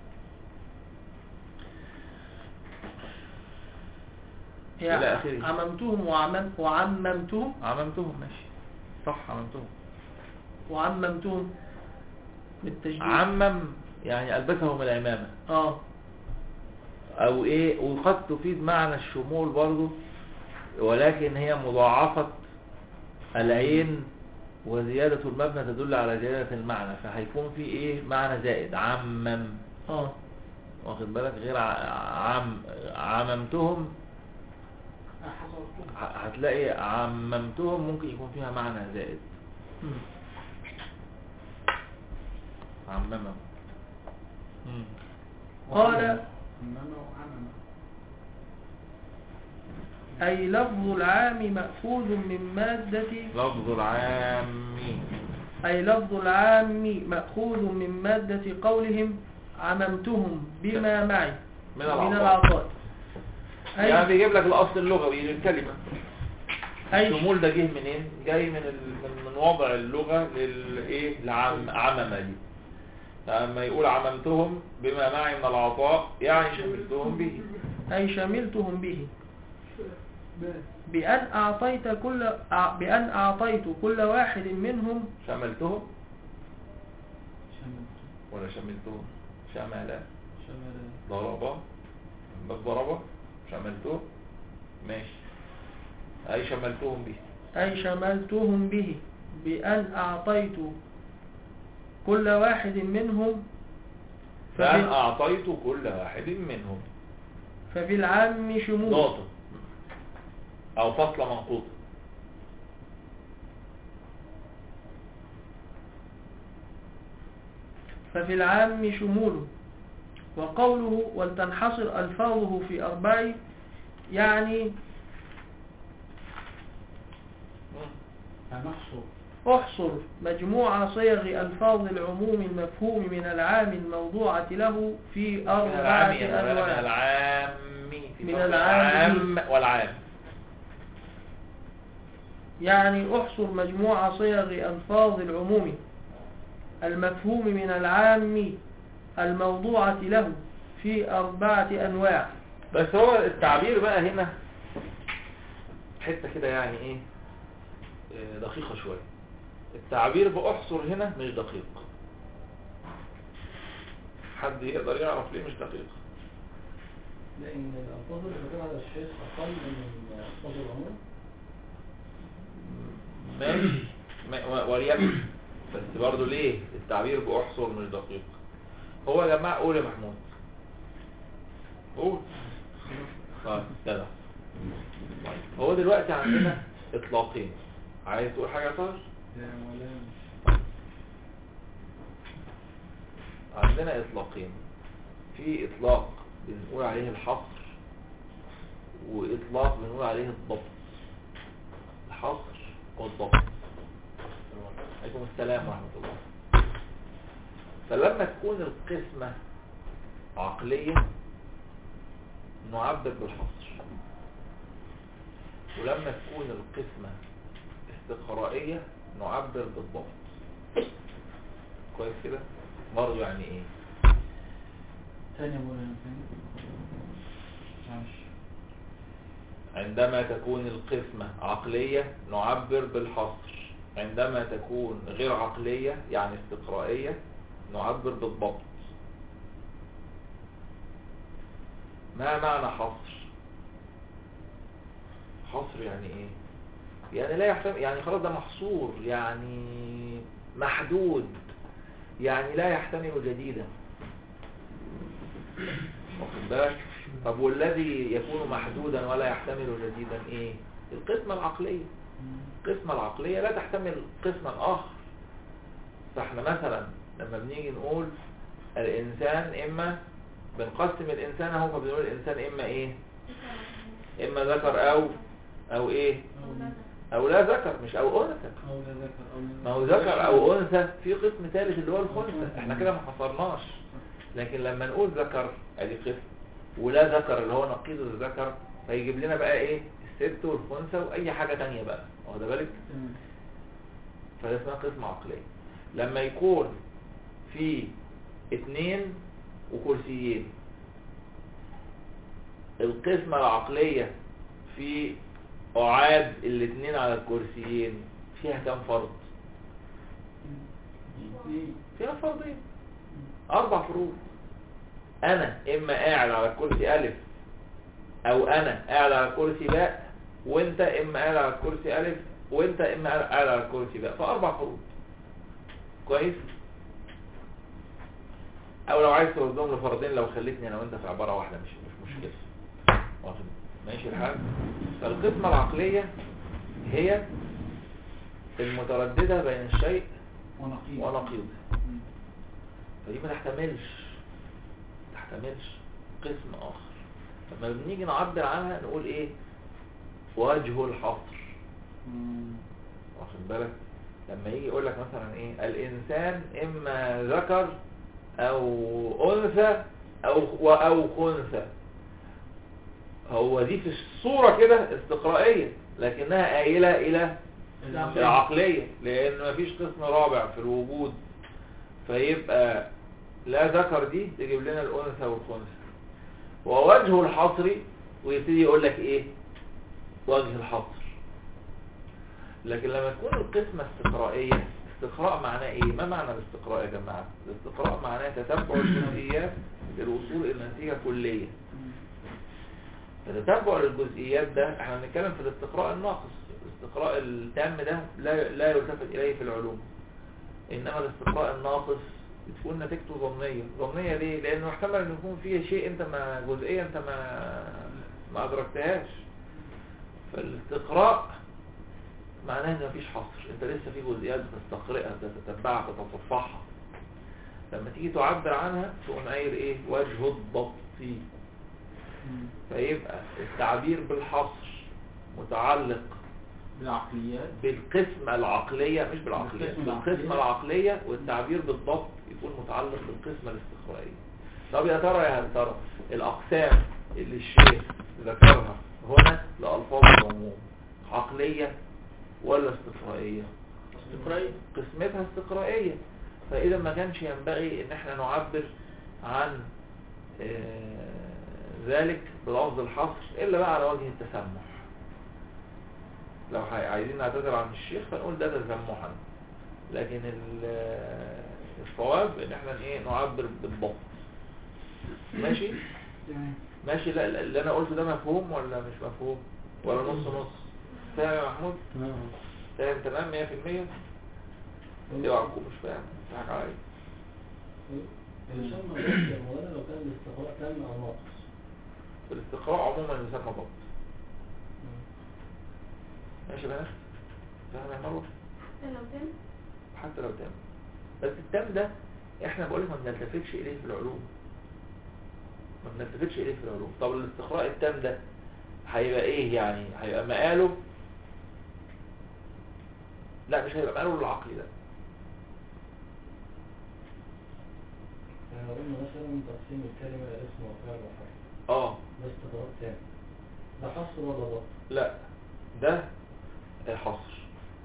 يعني إلى آخره. عممتهم وعمم وعممتهم عممتهم ماشي صح عممتهم وعممتهم بالتشديد عمم يعني ألبسهم العمامة اه أو إيه وقد تفيد معنى الشمول برضو ولكن هي مضاعفة العين وزيادة المبنى تدل على زيادة المعنى فهيكون في إيه معنى زائد عمم اه واخد بالك غير ع- عم عممتهم حصرتهم ه- هتلاقي عممتهم ممكن يكون فيها معنى زائد مم. عممهم مم. قال عمامة وعمامة أي لفظ العام مأخوذ من مادة لفظ العام أي لفظ العام مأخوذ من مادة قولهم عممتهم بما معي من من العطاء العطاء يعني أي, بيجيب لك الأصل اللغوي للكلمة أي الشمول ده جه منين جاي من ال... من, من وضع اللغة للايه لعم عمم دي لما يقول عممتهم بما معي من العطاء يعني شملتهم به أي شملتهم به بأن أعطيت كل أع- بأن أعطيت كل واحد منهم شملتهم شمال ولا شملتهم شمل شمال ضرب بس ضرب شملتهم ماشي أي شملتهم به أي شملتهم به بأن أعطيت كل واحد منهم فأن ففي, أعطيت كل واحد منهم ففي العام شمول نقطة أو فصل منقوط ففي العام شمول وقوله ولتنحصر ألفاظه في أربع يعني هنحصر احصر مجموع صيغ ألفاظ العموم المفهوم من العام الموضوعة له في من أربعة العام من أنواع العام في من فصل العام. العام والعام يعني احصر مجموع صيغ ألفاظ العموم المفهوم من العام الموضوعة له في أربعة أنواع بس هو التعبير بقى هنا حتة كده يعني ايه آه، دقيقة شوية التعبير بأحصر هنا مش دقيق حد يقدر يعرف ليه مش دقيق لأن الألفاظ اللي بتقول على الشيخ أقل من ألفاظ العموم ماشي ما- و- وليكن بس برضو ليه التعبير بأحصر مش دقيق هو يا جماعة قول يا محمود قول طيب جدع طيب هو دلوقتي عندنا اطلاقين عايز تقول حاجة يا طاهر لا ولا عندنا اطلاقين في اطلاق بنقول عليه الحصر واطلاق بنقول عليه الضبط الحصر والضبط عليكم السلام ورحمة الله فلما تكون القسمة عقلية نعبر بالحصر ولما تكون القسمة استقرائية نعبر بالضبط كويس كده برضه يعني ايه ثانية مولانا ثانية ماشي عندما تكون القسمة عقلية نعبر بالحصر عندما تكون غير عقلية يعني استقرائية نعبر بالضبط ما معنى حصر حصر يعني ايه يعني لا يحتمل يعني خلاص ده محصور يعني محدود يعني لا يحتمل جديدا واخد بالك طب والذي يكون محدودا ولا يحتمل جديدا ايه القسمة العقلية القسمة العقلية لا تحتمل قسما آخر فاحنا مثلا لما بنيجي نقول الإنسان إما بنقسم الإنسان اهو فبنقول الإنسان إما إيه إما ذكر أو أو إيه أو لا ذكر مش أو أنثى أو لا ذكر أو لا ما هو ذكر أو أنثى في قسم ثالث اللي هو الخنثى احنا كده ما حصرناش لكن لما نقول ذكر ادي قسم ولا ذكر اللي هو نقيض الذكر فيجيب لنا بقى ايه الست والخنثى واي حاجة تانية بقى واخد بالك تمام فده اسمها قسم عقلية لما يكون في اتنين وكرسيين القسمة العقلية في أعاد الاتنين على الكرسيين فيها كام فرض اثنين فيها فرضين أربع فروض أنا إما قاعد على الكرسي ألف أو أنا قاعد على الكرسي باء وأنت إما قاعد على الكرسي ألف وأنت إما قاعد على الكرسي باء فأربع فروض كويس أو لو عايز توزنهم لفرضين لو خليتني أنا وأنت في عبارة واحدة مش مش مشكلة واخد ماشي الحال فالقسمة العقلية هي المترددة بين الشيء ونقيض ونقيضه مم. فدي ما تحتملش ما تحتملش قسم آخر لما بنيجي نعبر عنها نقول ايه وجه الحصر مم. واخد بالك لما يجي يقول لك مثلا ايه الانسان اما ذكر او انثى او او خنثى هو دي في الصورة كده استقرائية لكنها قايلة الى العقلية لان مفيش قسم رابع في الوجود فيبقى لا ذكر دي تجيب لنا الانثى والخنثى ووجه الحصر ويبتدي يقول لك ايه وجه الحصر لكن لما تكون القسمة استقرائية استقراء معناه ايه ما معنى الاستقراء يا جماعة الاستقراء معناه تتبع الجزئيات للوصول الى نتيجة كلية مم. فتتبع الجزئيات ده احنا بنتكلم في الاستقراء الناقص الاستقراء التام ده لا لا يلتفت اليه في العلوم انما الاستقراء الناقص بتكون نتيجته ظنيه ظنيه ليه لانه احتمل ان يكون فيه شيء انت ما جزئيه انت ما ما ادركتهاش فالاستقراء معناه ان مفيش حصر انت لسه في جزئيات بتستقرئها بتتبعها بتتصفحها لما تيجي تعبر عنها تقوم قايل ايه وجه الضبط مم. فيبقى التعبير بالحصر متعلق بالعقليات بالقسمة العقلية مش بالعقلية بالقسمة بالقسمة العقلية. العقلية والتعبير بالضبط يكون متعلق بالقسمة الاستقرائية طب يا ترى يا هل ترى الأقسام اللي الشيخ ذكرها هنا لألفاظ العموم عقلية ولا استقرائية استقرائي قسمتها استقرائية فإذا ما كانش ينبغي ان احنا نعبر عن آه، ذلك بلفظ الحصر إلا بقى على وجه التسمح لو ح- عايزين نعتذر عن الشيخ فنقول ده تسمحا لكن ال- الصواب ان احنا ايه نعبر بالضبط ماشي تمام ماشي لا لا- اللي انا قلته ده مفهوم ولا مش مفهوم ولا نص نص فاهم يا محمود تمام فاهم تمام 100% يعقوب مش فاهم تضحك عليا يسمى ضبط يا مولانا لو كان الاستقراء تام او ناقص الاستقراء عموما يسمى ضبط ماشي يا بنات فاهم يا مروه حتى لو تم حتى لو تام بس التام ده احنا بقول لك ما بنلتفتش اليه في العلوم ما بنلتفتش اليه في العلوم طب الاستقراء التام ده هيبقى ايه يعني هيبقى مقاله لا مش هيبقى مقاله للعقل ده احنا قلنا مثلا تقسيم الكلمة إلى اسم وفعل وحرف اه ده استقراء تام ده حصر ولا ضبط؟ لا ده حصر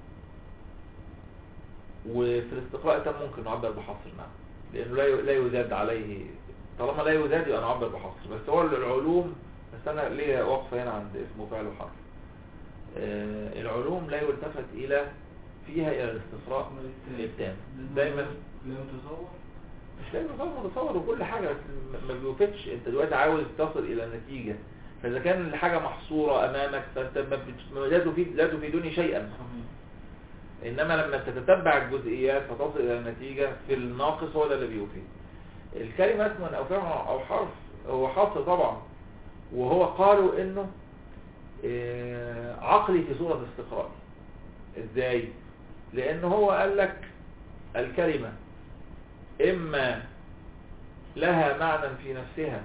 وفي الاستقراء التام ممكن نعبر بحصر نعم لانه لا ي- لا يزاد عليه طالما لا يزاد يبقى نعبر بحصر بس هو العلوم بس انا ليه واقفه هنا عند اسم وفعل وحرف آه العلوم لا يلتفت الى فيها الى الاستقراء التام دايما لا يتصور مش لازم يكون متصور وكل حاجة بس م- ما بيوفتش انت دلوقتي عاوز تصل الى نتيجة فاذا كان الحاجة محصورة امامك فانت ما بت- ما- لا تفيد لا تفيدني شيئا انما لما تتتبع الجزئيات فتصل الى النتيجة في الناقص هو ده اللي بيوفي الكلمة اسما او فعل او حرف هو حرف طبعا وهو قالوا انه آه، عقلي في صورة استقرائي ازاي لان هو قال لك الكلمة اما لها معنى في نفسها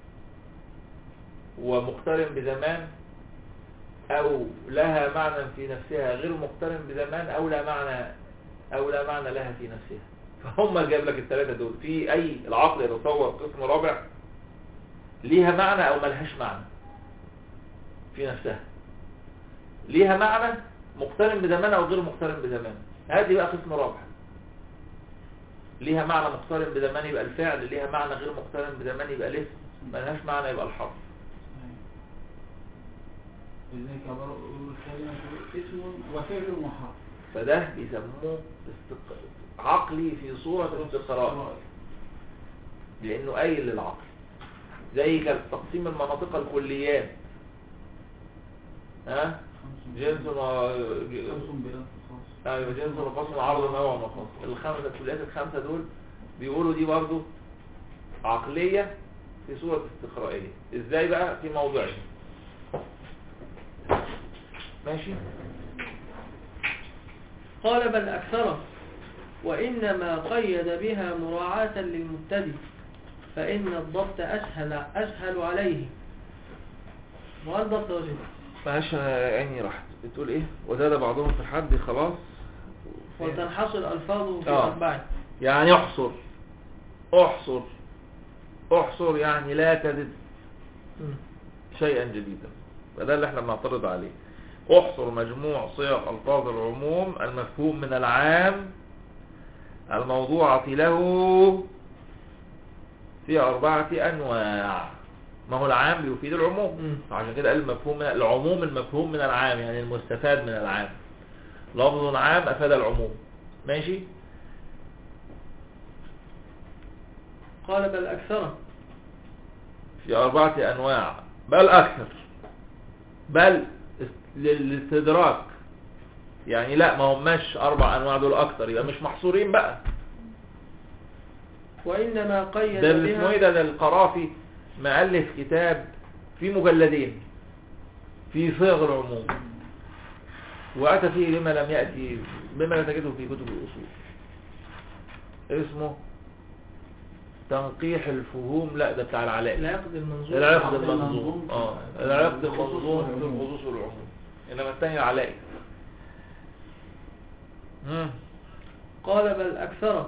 ومقترن بزمان او لها معنى في نفسها غير مقترن بزمان او لا معنى او لا معنى لها في نفسها فهم جاب لك الثلاثة دول في اي العقل يتصور قسم رابع ليها معنى او ملهاش معنى في نفسها ليها معنى مقترن بزمان او غير مقترن بزمان هذه بقى قسم رابع ليها معنى مقترن بزمان يبقى الفعل ليها معنى غير مقترن بزمان يبقى الاسم ملهاش معنى يبقى الحرف لذلك عبارة الكلمة اسم وفعل وحرف فده بيسموه استق... عقلي في صورة استقراء لأنه قايل للعقل زي كان تقسيم المناطق الكليات ها جنس و... خمس بلا خاص ايوه جنس وفصل عرض نوع وخاص الخمسة الكليات الخمسة دول بيقولوا دي برضو عقلية في صورة استقرائية ازاي بقى في موضوعين ماشي قال بل أكثره وإنما قيد بها مراعاة للمبتدئ فإن الضبط أسهل أسهل عليه وهل ضبط وجه معلش انا عيني راحت بتقول ايه وزاد بعضهم في الحد خلاص وتنحصر ألفاظه في آه. أربعة يعني احصر احصر احصر يعني لا تزد مم. شيئا جديدا فده اللي احنا بنعترض عليه احصر مجموع صيغ الفاظ العموم المفهوم من العام الموضوعة له في أربعة أنواع ما هو العام بيفيد العموم مم. فعشان كده قال المفهوم العموم المفهوم من العام يعني المستفاد من العام لفظ عام أفاد العموم ماشي قال بل أكثره في أربعة أنواع بل أكثر بل است- للاستدراك يعني لا ما هماش أربع أنواع دول أكثر يبقى مش محصورين بقى وإنما قيد ده اللي اسمه ايه بها ده ده القرافي مؤلف كتاب في مجلدين في صيغ العموم وأتى فيه بما لم يأتي بما لا تجده في كتب الأصول اسمه تنقيح الفهوم لا ده بتاع العلاء العقد المنظور العقد العقد المنظوم المنظوم. اه العقد الخصوص المنظوم في والعموم. الخصوص والعموم انما الثاني علائي مم. قال بل أكثره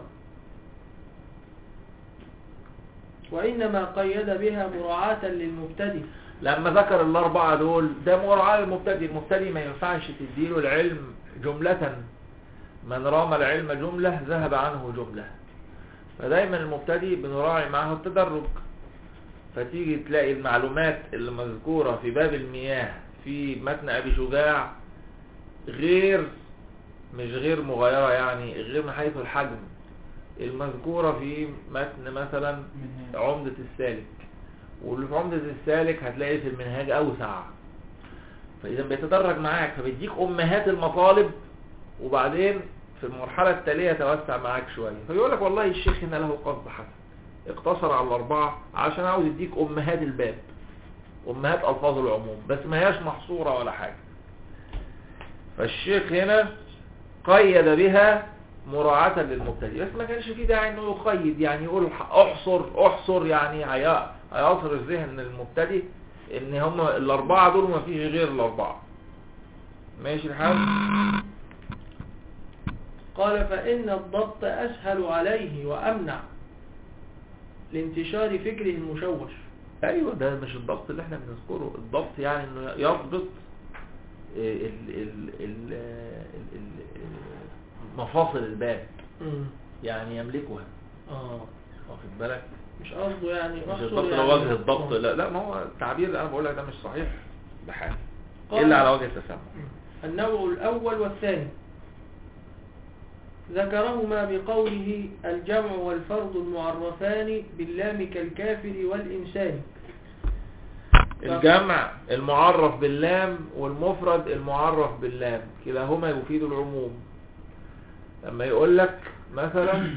وإنما قيد بها مراعاة للمبتدئ لما ذكر الأربعة دول ده مراعاة المبتدئ المبتدئ ما ينفعش تديله العلم جملة من رام العلم جملة ذهب عنه جملة فدايما المبتدئ بنراعي معه التدرج فتيجي تلاقي المعلومات اللي مذكورة في باب المياه في متن أبي شجاع غير مش غير مغايرة يعني غير من حيث الحجم المذكورة في متن مثلا منهاج. عمدة السالك واللي في عمدة السالك هتلاقي في المنهاج أوسع فإذا بيتدرج معاك فبيديك أمهات المطالب وبعدين في المرحلة التالية توسع معاك شوية فيقول لك والله الشيخ هنا له قصد حسن اقتصر على الأربعة عشان عاوز يديك أمهات الباب أمهات ألفاظ العموم بس ما هياش محصورة ولا حاجة فالشيخ هنا قيد بها مراعاة للمبتدئ بس ما كانش فيه داعي انه يقيد يعني يقول ح- احصر احصر يعني هي- هيعصر الذهن المبتدئ ان هم الاربعة دول ما فيش غير الاربعة ماشي الحال قال فإن الضبط أسهل عليه وأمنع لانتشار فكره المشوش ايوه ده مش الضبط اللي احنا بنذكره الضبط يعني انه يضبط ال- ال- ال- ال- ال- مفاصل الباب مم. يعني يملكها آه واخد بالك مش قصده يعني مش مقصود الضبط يعني لو وجه الضبط آه. لا لا ما هو التعبير اللي انا بقول لك ده مش صحيح بحال قال- الا على وجه التسامح النوع الأول والثاني ذكرهما بقوله الجمع والفرد المعرفان باللام كالكافر والإنسان الجمع المعرف باللام والمفرد المعرف باللام كلاهما يفيد العموم لما يقول لك مثلا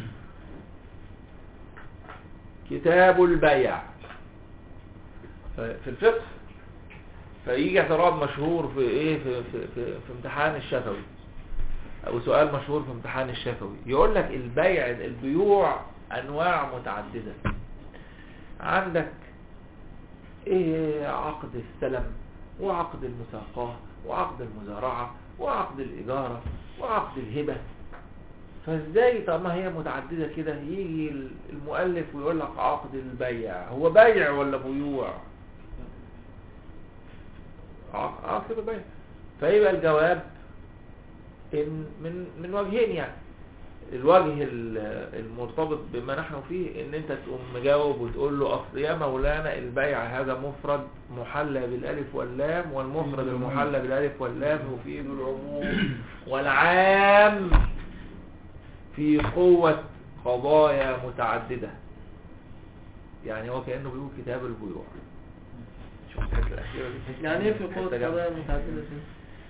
كتاب البيع ف- في الفقه فيجي اعتراض مشهور في ايه في, في, في, في امتحان الشفوي او سؤال مشهور في امتحان الشفوي يقول لك البيع البيوع انواع متعددة عندك ايه عقد السلم وعقد المساقاه وعقد المزارعة وعقد الإجارة وعقد الهبة فازاي طالما هي متعددة كده يجي المؤلف ويقول لك عقد البيع هو بيع ولا بيوع عق- عقد البيع فيبقى الجواب إن من من وجهين يعني الوجه ال- المرتبط بما نحن فيه ان انت تقوم مجاوب وتقول له اصل يا مولانا البيع هذا مفرد محلى بالالف واللام والمفرد المحلى بالالف واللام يفيد العموم والعام في قوة قضايا متعددة يعني هو كأنه بيقول كتاب البيوع شوف الحته الأخيرة دي يعني ايه في قوة حتة جامدة. قضايا متعددة دي؟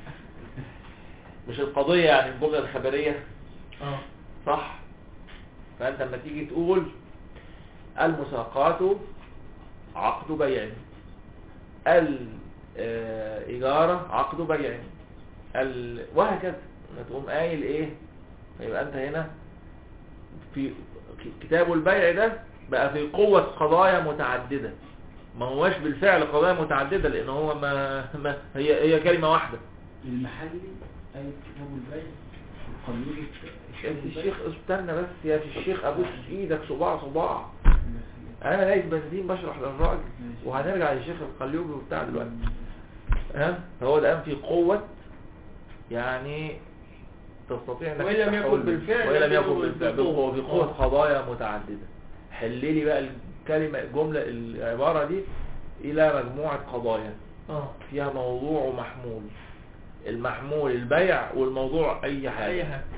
مش القضية يعني الجملة الخبرية اه صح فأنت لما تيجي تقول المساقات عقد بيع الإجارة عقد بيع ال... وهكذا ما تقوم قايل ايه فيبقى انت هنا في ك- كتاب البيع ده بقى في قوة قضايا متعددة ما هوش بالفعل قضايا متعددة لان هو ما, ما هي هي كلمة واحدة المحلي أي كتاب البيع القانوني يا أخي الشيخ استنى بس يا أخي الشيخ ابوس ايدك صباع صباع انا لاقي بنزين بشرح للراجل ماشي. وهنرجع للشيخ القليوبي وبتاع دلوقتي ها فهو الان في قوة يعني تستطيع انك وإن لم تفتح يكن قلبك. بالفعل وإن لم يكون يكن بالفعل بالقوة. بالقوة في قوة آه. قضايا متعددة حل لي بقى الكلمة الجملة العبارة دي إلى مجموعة قضايا اه فيها موضوع ومحمول المحمول البيع والموضوع أي حاجة اي حاجة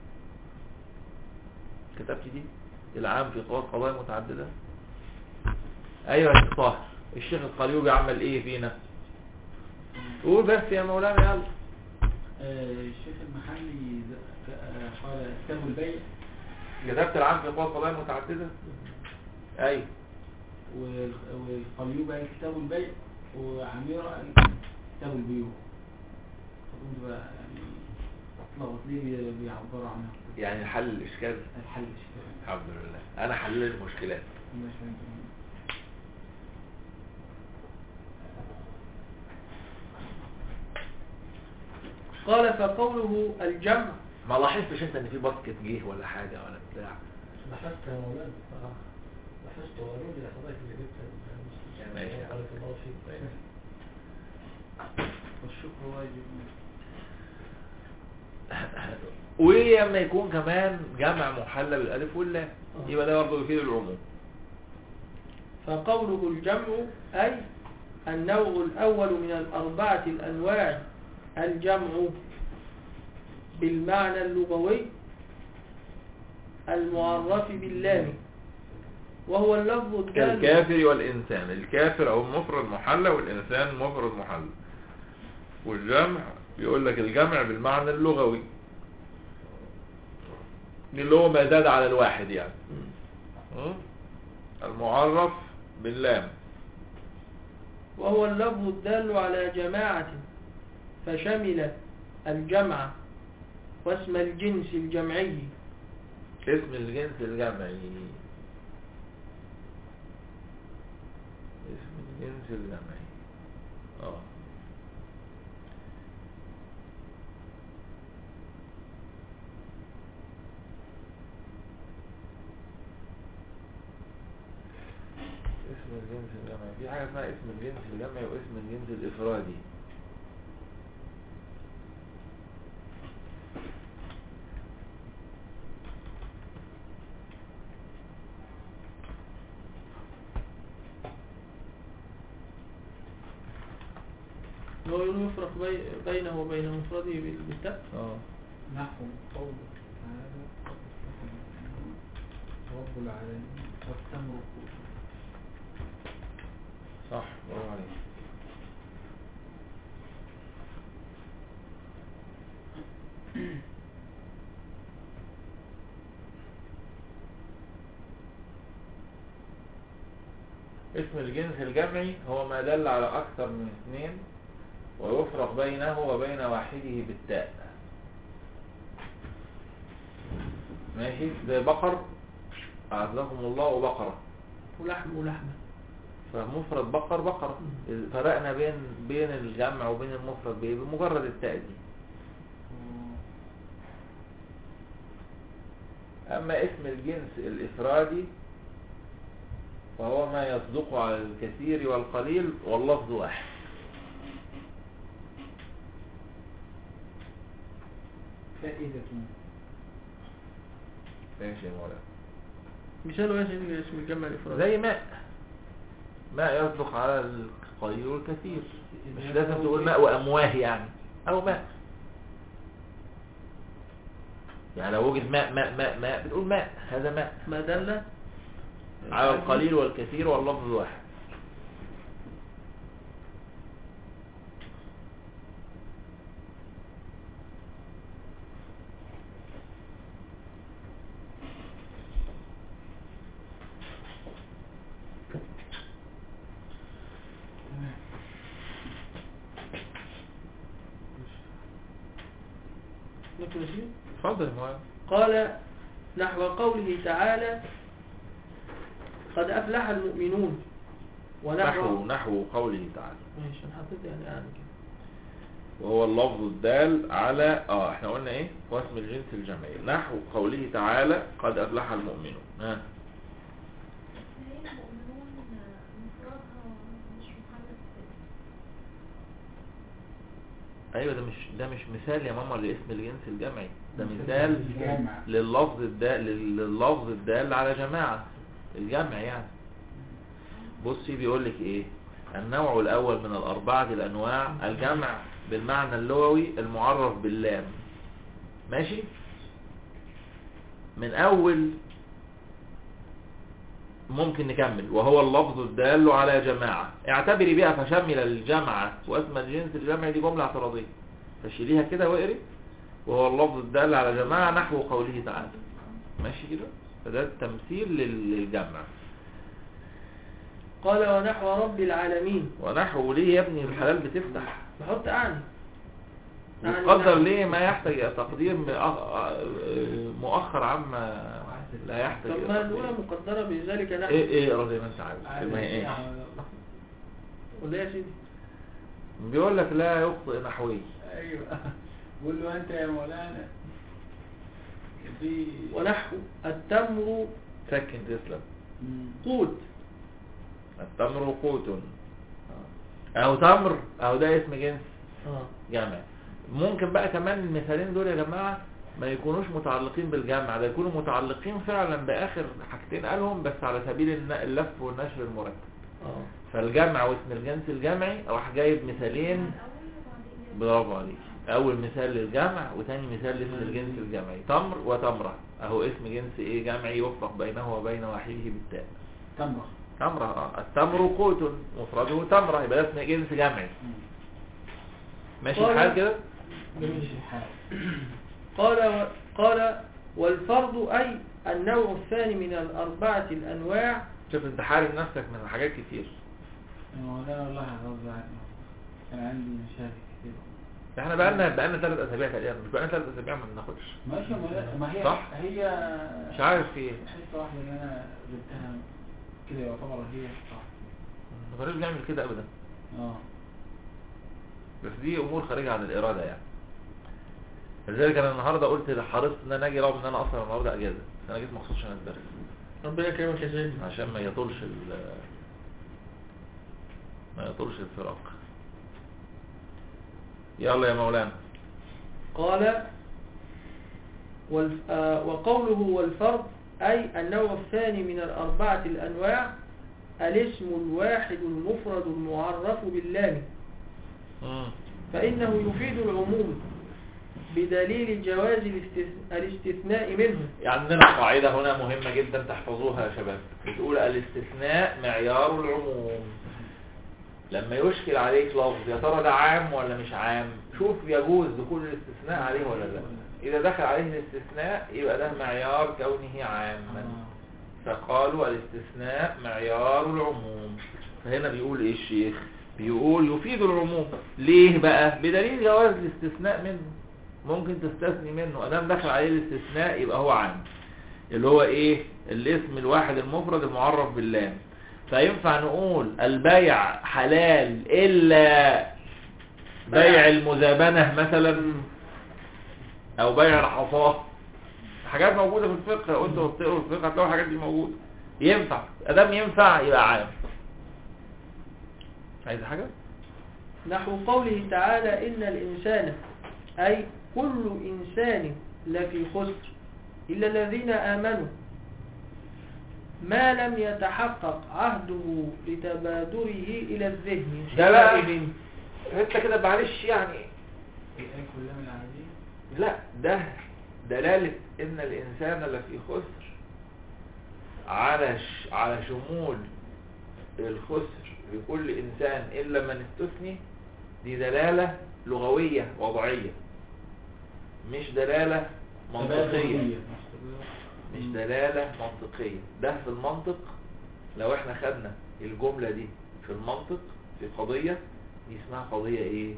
كتبت دي العام في قوات قضايا متعددة ايوه يا شيخ طاهر الشيخ القليوبي عمل ايه فينا قول بس يا مولانا يلا آه، الشيخ المحلي ز- ك- آه، قال كتاب البيع كتبت العام في قوات قضايا متعددة ايوه وال- والقليوب قال كتاب البيع وعميرة قال كتاب البيوع فكنت بقى يعني اتلخبط ليه بي- بيعبروا عنها يعني حل الاشكال الحل الشيخ الحمد لله انا حل المشكلات مش فاهم. قال فقوله الجمع ما لاحظتش انت ان في باسكت جه ولا حاجة ولا بتاع لاحظت يا مولانا آه. لاحظت وقالوا لي حضرتك اللي جبت ال- ماشي. بارك الله فيك والشكر واجب ولما يكون كمان جمع محلى بالالف واللام يبقى ده برضه يفيد العموم فقوله الجمع أي النوع الأول من الأربعة الأنواع الجمع بالمعنى اللغوي المعرف باللام وهو اللفظ الدال كالكافر والإنسان الكافر أو المفرد محلى والإنسان مفرد محلى والجمع بيقول لك الجمع بالمعنى اللغوي اللي هو ما زاد على الواحد يعني م? المعرف باللام وهو اللفظ الدال على جماعة فشمل الجمع واسم الجنس الجمعي اسم الجنس الجمعي اسم الجنس الجمعي اه اسم الجنس الجمعي في حاجة اسمها اسم الجنس الجمعي واسم الجنس الإفرادي هو يفرق بي- بينه وبين مفرده بال- بالتاء اه نحو قوله تعالى رب العالمين والتمر قوت صح برافو عليك اسم الجنس الجمعي هو ما دل على أكثر من اثنين ويفرق بينه وبين واحده بالتاء ماشي زي بقر أعزكم الله بقرة ولحم ولحمة فمفرد بقر بقرة فرقنا بين بين الجمع وبين المفرد بإيه؟ بمجرد التاء دي أما اسم الجنس الإفرادي فهو ما يصدق على الكثير والقليل واللفظ واحد فائدة ماشي يا مولانا مثاله ايه سيدي اسم الجمع الافراد زي ماء ماء يصدق على القليل والكثير مش لازم تقول ماء وأمواه يعني أو ماء يعني لو وجد ماء ماء ماء ماء بتقول ماء هذا ماء ما دل على القليل والكثير واللفظ واحد نكمل يا سيدي؟ اتفضل يا مولانا قال نحو قوله تعالى قد أفلح المؤمنون نحو ونحو نحو قوله تعالى ماشي انا حطيت يعني يعني كده وهو اللفظ الدال على اه احنا قلنا ايه هو اسم الجنس الجمعي نحو قوله تعالى قد افلح المؤمنون ها هي المؤمنون مفردها مش محدد ايوه ده مش ده مش مثال يا ماما لاسم الجنس الجمعي ده مثال الجامع لللفظ الدال لللفظ الدال على جماعة الجمع يعني بصي بيقول لك ايه النوع الاول من الاربعة الانواع الجمع بالمعنى اللغوي المعرف باللام ماشي من اول ممكن نكمل وهو اللفظ الدال على جماعة اعتبري بها فشمل الجمع واسم الجنس الجمعي دي جملة اعتراضية فشيليها كده واقري وهو اللفظ الدال على جماعة نحو قوله تعالى ماشي كده فده التمثيل لل- للجمع قال ونحو رب العالمين ونحو ليه يا ابني الحلال بتفتح بحط أعني أعني يقدر نعم. ليه ما يحتاج إلى تقدير مؤ- مؤخر عما لا يحتاج طب إلى ما تقدير. الأولى مقدرة بذلك نحو ايه ايه اقرا زي ما انت عايز ما هي ايه ولا إيه يا سيدي بيقول لك لا يخطئ نحوي ايوه قول له انت يا مولانا في ونحو التمر سكن تسلم مم. قوت التمر قوت او تمر او ده اسم جنس اه جمع ممكن بقى كمان المثالين دول يا جماعة ما يكونوش متعلقين بالجمع ده يكونوا متعلقين فعلا بآخر حاجتين قالهم بس على سبيل الن- اللف والنشر المرتب اه فالجمع واسم الجنس الجمعي راح جايب مثالين الأول وبعدين برافو عليك اول مثال للجمع وثاني مثال لاسم الجنس الجمعي تمر وتمرة اهو اسم جنس ايه جمعي يفرق بينه وبين واحده بالتاء تمرة تمرة اه التمر قوت مفرده تمرة يبقى ده اسم جنس جمعي مم. ماشي قال- الحال كده ماشي الحال قال و... قال والفرض أي النوع الثاني من الأربعة الأنواع شوف انت حارم نفسك من حاجات كتير يا مولانا والله غصب عني كان عندي مشاكل كتير احنا بقالنا بقالنا ثلاث اسابيع تقريبا مش بقالنا ثلاث اسابيع ما بناخدش ماشي يا مولانا ما هي صح. هي مش عارف في ايه حته واحده اللي انا جبتها كده يعتبر هي صح ما كناش بنعمل كده ابدا اه بس دي امور خارجه عن الاراده يعني لذلك انا النهارده قلت حرصت ان انا اجي رغم ان انا اصلا النهارده اجازه بس انا جيت مخصوص عشان اتدرس ربنا يكرمك يا سيدي عشان ما يطولش ال ما يطولش الفراق يلا يا مولانا قال وال... آه وقوله والفرض أي النوع الثاني من الأربعة الأنواع الاسم الواحد المفرد المعرف باللام مم. فإنه يفيد العموم بدليل جواز الاستث- الاستثناء منه يعني عندنا قاعدة هنا مهمة جدا تحفظوها يا شباب بتقول الاستثناء معيار العموم لما يشكل عليك لفظ يا ترى ده عام ولا مش عام شوف يجوز دخول الاستثناء عليه ولا لا إذا دخل عليه الاستثناء يبقى ده معيار كونه عاما فقالوا الاستثناء معيار العموم فهنا بيقول ايه الشيخ بيقول يفيد العموم ليه بقى بدليل جواز الاستثناء منه ممكن تستثني منه ادام دخل عليه الاستثناء يبقى هو عام اللي هو ايه الاسم الواحد المفرد المعرف باللام فينفع نقول البيع حلال الا بيع المزابنة مثلا او بيع الحصاه حاجات موجودة في الفقه لو انتوا بتقروا الفقه هتلاقوا الحاجات دي موجودة ينفع ادام ينفع يبقى عام عايز حاجة نحو قوله تعالى إن الإنسان أي كل إنسان لفي خسر إلا الذين آمنوا ما لم يتحقق عهده لتبادره إلى الذهن ده بقى حسابه. انت كده معلش يعني الآية كلها من العربية لا ده دلالة ان الانسان لفي خسر على ش... على شمول الخسر لكل انسان الا من استثني دي دلالة لغوية وضعية مش دلالة منطقية مش دلالة منطقية ده في المنطق لو احنا خدنا الجملة دي في المنطق في قضية دي اسمها قضية ايه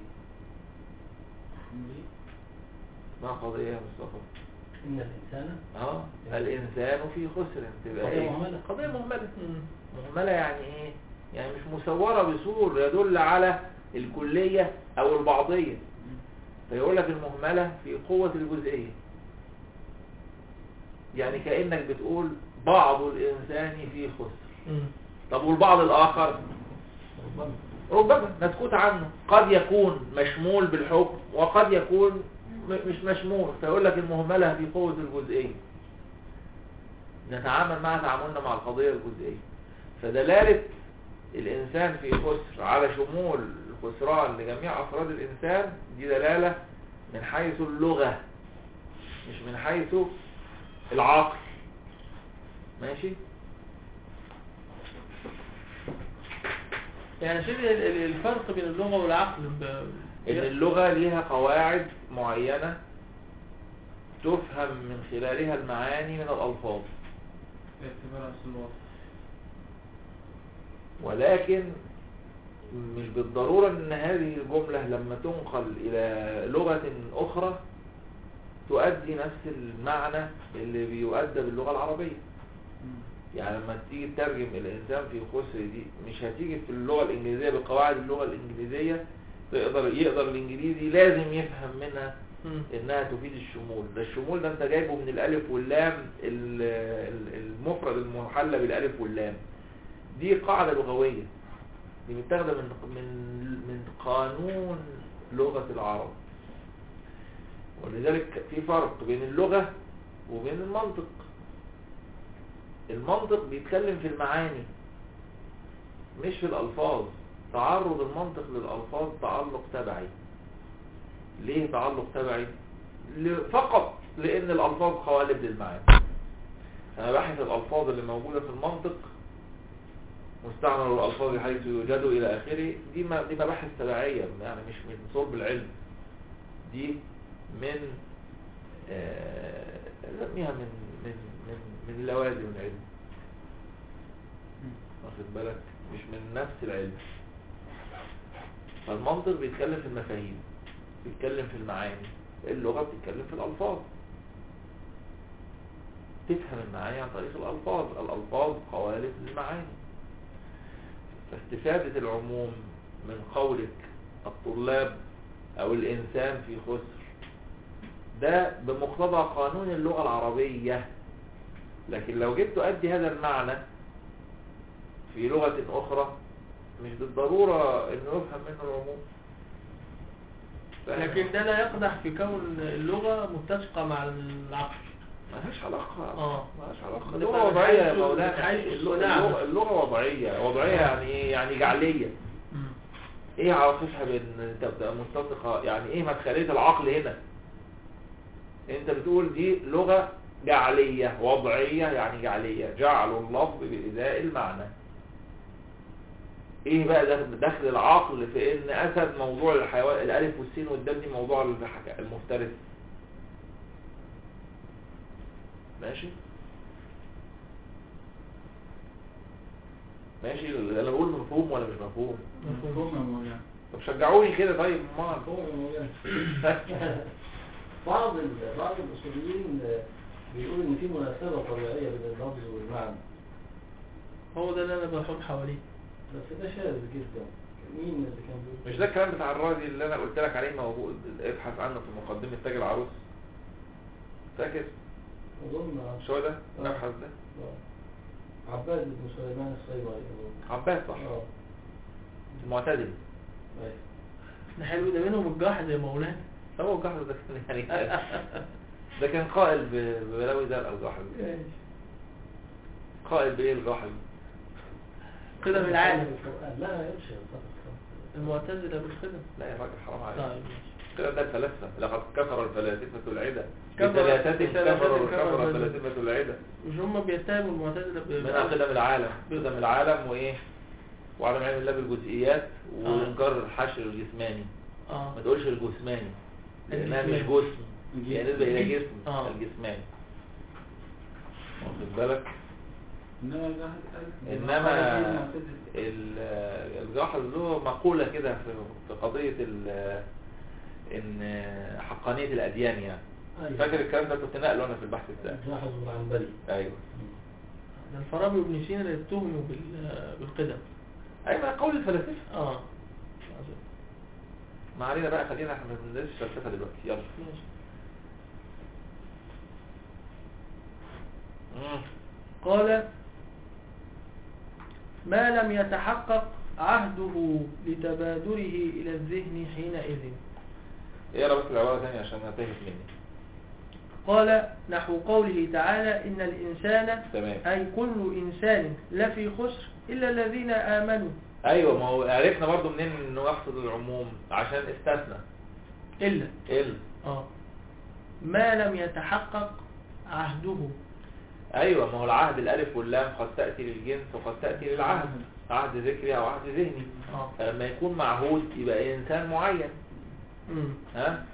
اسمها قضية يا مصطفى إن الإنسان اه الانسان في خسر تبقى قضية ايه مهملة. قضية مهملة مهملة يعني ايه يعني مش مصورة بصور يدل على الكلية او البعضية فيقول لك المهملة في قوة الجزئية يعني كأنك بتقول بعض الإنسان في خسر مم. طب والبعض الآخر ربما مسكوت عنه قد يكون مشمول بالحكم وقد يكون م- مش مشمول فيقول لك المهملة في قوة الجزئية نتعامل مع تعاملنا مع القضية الجزئية فدلالة الإنسان في خسر على شمول الخسران لجميع أفراد الإنسان دي دلالة من حيث اللغة مش من حيث العقل ماشي يعني شبه ال- ال- الفرق بين اللغة والعقل ب... ان اللغة ليها قواعد معينة تفهم من خلالها المعاني من الألفاظ باعتبار أصل الوضع ولكن مش بالضرورة ان هذه الجملة لما تنقل الى لغة اخرى تؤدي نفس المعنى اللي بيؤدى باللغة العربية يعني لما تيجي تترجم الانسان في خسر دي مش هتيجي في اللغة الانجليزية بقواعد اللغة الانجليزية تقدر يقدر الانجليزي لازم يفهم منها مم. انها تفيد الشمول ده الشمول ده انت جايبه من الالف واللام ال- ال- المفرد المحلى بالالف واللام دي قاعدة لغوية دي متاخدة من من من قانون لغة العرب ولذلك في فرق بين اللغة وبين المنطق المنطق بيتكلم في المعاني مش في الألفاظ تعرض المنطق للألفاظ تعلق تبعي ليه تعلق تبعي ل- فقط لأن الألفاظ قوالب للمعاني أنا بحث الألفاظ اللي موجودة في المنطق مستعمل الألفاظ حيث يوجد إلى آخره دي ما دي مباحث تبعية يعني مش من صلب العلم دي من آه، نسميها من من من من لوازم العلم واخد بالك مش من نفس العلم فالمنطق بيتكلم في المفاهيم بيتكلم في المعاني اللغة بتتكلم في الألفاظ تفهم المعاني عن طريق الألفاظ الألفاظ قوالب للمعاني فاستفادة العموم من قولك الطلاب أو الإنسان في خسر ده بمقتضى قانون اللغة العربية لكن لو جيت تؤدي هذا المعنى في لغة أخرى مش بالضرورة انه يفهم منه العموم فاهم؟ لكن ده لا يقدح في كون اللغة متسقة مع العقل ملهاش علاقة آه. ملهاش علاقة ده اللغة وضعية يا بحيث- مولانا بحيث اللغة, الصناعة. اللغة, اللغة وضعية وضعية يعني ايه يعني جعلية مم. ايه علاقتها بان تبقى متسقة يعني ايه مدخلية العقل هنا انت بتقول دي لغة جعلية وضعية يعني جعلية جعلوا اللفظ بإزاء المعنى ايه بقى دخل, دخل العقل في ان اسد موضوع الحيوان الالف والسين والدال دي موضوع الحك- المفترس ماشي ماشي انا بقول مفهوم ولا مش مفهوم مفهوم يا مولانا طب شجعوني كده طيب ما مفهوم يا مولانا بعض ال- بعض الاصوليين بيقول ان في مناسبه طبيعيه بين اللفظ والمعنى هو ده اللي انا بحوم حواليه بس ده شاذ جدا مين اللي كان بيقول مش ده الكلام بتاع الرازي اللي انا قلت لك عليه موجود ابحث عنه في مقدمة تاج العروس فاكر اظن مش هو ده نبحث ده آه. عباد بن سليمان الصيبري أظن. عباس صح اه المعتدل أيوة. ده حلو ده منهم الجاحظ يا مولانا هو الجحر ده كان يعني ده كان قائل ب- ببلاوي ده الجحر قائل بايه الجحر قدم العالم القرآن. لا لا يمشي الخطأ. المعتزلة بالقدم لا يا راجل حرام عليك طيب ماشي كده ده الفلاسفة لقد كفر الفلاسفة العدة كفر- بثلاثة بثلاثة كفر كفر كفر الفلاسفة. الفلاسفة العدة مش هم بيتهموا المعتزلة ب- من قدم العالم قدم العالم وايه وعدم علم الله بالجزئيات وانكار الحشر الجسماني اه ما تقولش الجسماني لانها مش الجسماني. جسم هي نسبة الى جسم آه. الجسماني واخد بالك انما الجاحظ قال انما المعتزلة. ال- الجاحظ له مقولة كده في في قضية ال- ان حقانية الاديان يعني أيوة. فاكر الكلام ده كنت نقله انا في البحث بتاعي جاحظ العنبري ايوه ده الفارابي وابن سينا اللي اتهموا بال- بالقدم ايوه ما قول الفلاسفة اه ما علينا بقى خلينا احنا ما بندرسش فلسفة دلوقتي يلا ماشي مم. قال ما لم يتحقق عهده لتبادره إلى الذهن حينئذ اقرا بس العبارة تانية عشان انا تاهت مني قال نحو قوله تعالى إن الإنسان تمام أي كل إنسان لفي خسر إلا الذين آمنوا ايوه ما هو عرفنا برضو منين انه يقصد العموم عشان استثنى إلا ال آه ما لم يتحقق عهده ايوه ما هو العهد الالف واللام قد تأتي للجنس وقد تأتي للعهد عهد ذكري او عهد ذهني آه فلما يكون معهود يبقى انسان معين مم. ها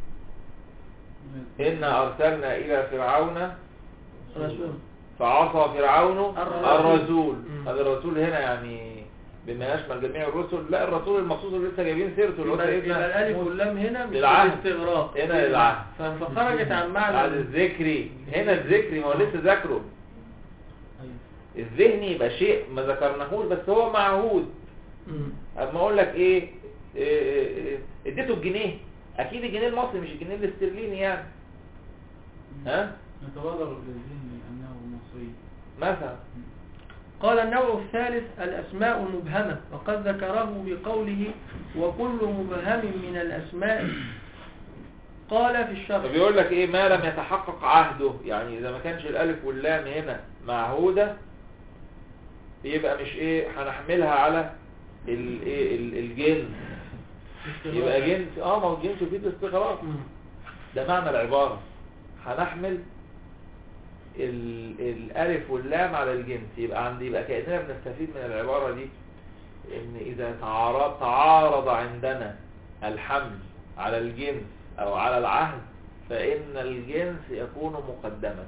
إنا أرسلنا إلى فرعون رسول فعصى فرعون الرسول. الرسول مم. هذا الرسول هنا يعني بما يشمل جميع الرسل لا الرسول المخصوص اللي لسه جايبين سيرته اللي هو يبقى يبقى سيدنا الألف موسى. واللام هنا مش للعهد. الاستغراق هنا للعهد. ف- فخرجت عن بعد معنى الذكري هنا الذكري ما هو لسه ذاكره أيوة. الذهني يبقى شيء ما ذكرناهوش بس هو معهود مم. اما اقول لك ايه إيه- إيه- إيه، اديته الجنيه اكيد الجنيه المصري مش الجنيه الاسترليني يعني ها نتبادر للذهن أنه مصري مثلا قال النوع الثالث الأسماء المبهمة وقد ذكره بقوله وكل مبهم من الأسماء قال في الشرح فبيقول لك ايه ما لم يتحقق عهده يعني اذا ما كانش الالف واللام هنا معهودة يبقى مش ايه هنحملها على ال- ايه ال- الجنس يبقى جنس اه ما هو الجنس يفيد الاستغراق مم. ده معنى العبارة هنحمل ال- الالف واللام على الجنس يبقى عندي يبقى كأننا بنستفيد من العبارة دي ان اذا تعارض تعارض عندنا الحمل على الجنس او على العهد فان الجنس يكون مقدما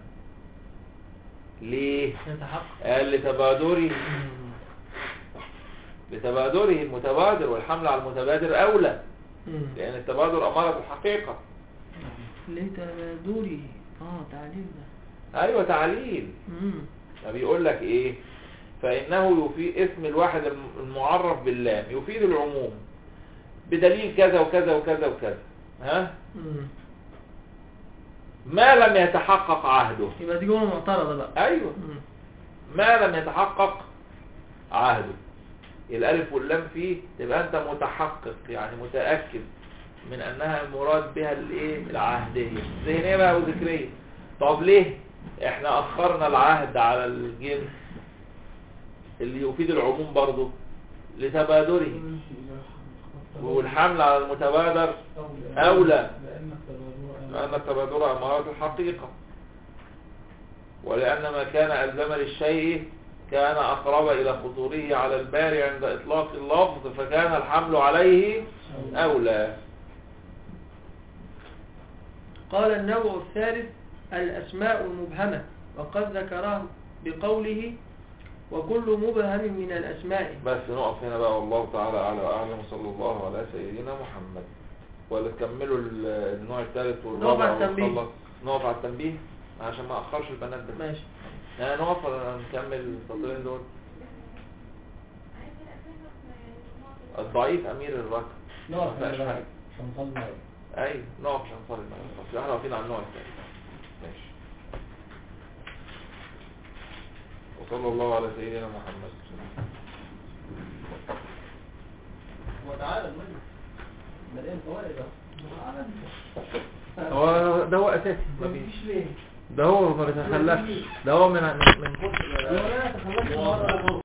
ليه يتحقق قال لتبادره مم. لتبادره المتبادر والحمل على المتبادر اولى مم. لان التبادر امارة الحقيقة لتبادره اه تعليم ده ايوه تعليل مم. فبيقول لك ايه فانه يفيد اسم الواحد الم- المعرف باللام يفيد العموم بدليل كذا وكذا وكذا وكذا ها مم. ما لم يتحقق عهده يبقى دي جملة معترضة بقى ايوه مم. ما لم يتحقق عهده الالف واللام فيه تبقى انت متحقق يعني متأكد من انها المراد بها الايه العهدية ذهنية بقى وذكرية طب ليه احنا اخرنا العهد على الجنس اللي يفيد العموم برضه لتبادره والحمل على المتبادر اولى لأن التبادر لأن التبادر أمارة الحقيقة ولأن ما كان ألزم للشيء كان أقرب إلى خطوره على البال عند إطلاق اللفظ فكان الحمل عليه أولى قال النوع الثالث الأسماء المبهمة وقد ذكره بقوله وكل مبهم من الأسماء بس نقف هنا بقى والله تعالى أعلى وأعلم وصلى الله على سيدنا محمد ولا تكملوا ال- النوع الثالث والرابع على التنبيه. ونخلص نقف على التنبيه عشان ما أخرش البنات بس ماشي يعني نقف ولا نكمل السطرين دول عايز الأسماء يعني نقط الضعيف أمير الركب نقف ما فيهاش هنا بقى حاجة. عشان نصلي المغرب. أي نقف عشان نصلي المغرب بس احنا واقفين على النوع الثالث ماشي وصلى الله على سيدنا محمد هو تعالى المجلس مليان فوائد أهو. هو ده هو أساسي مفيش ليه ده هو ما بيتخلفش ده هو من من من كتر لا تخلصت مرة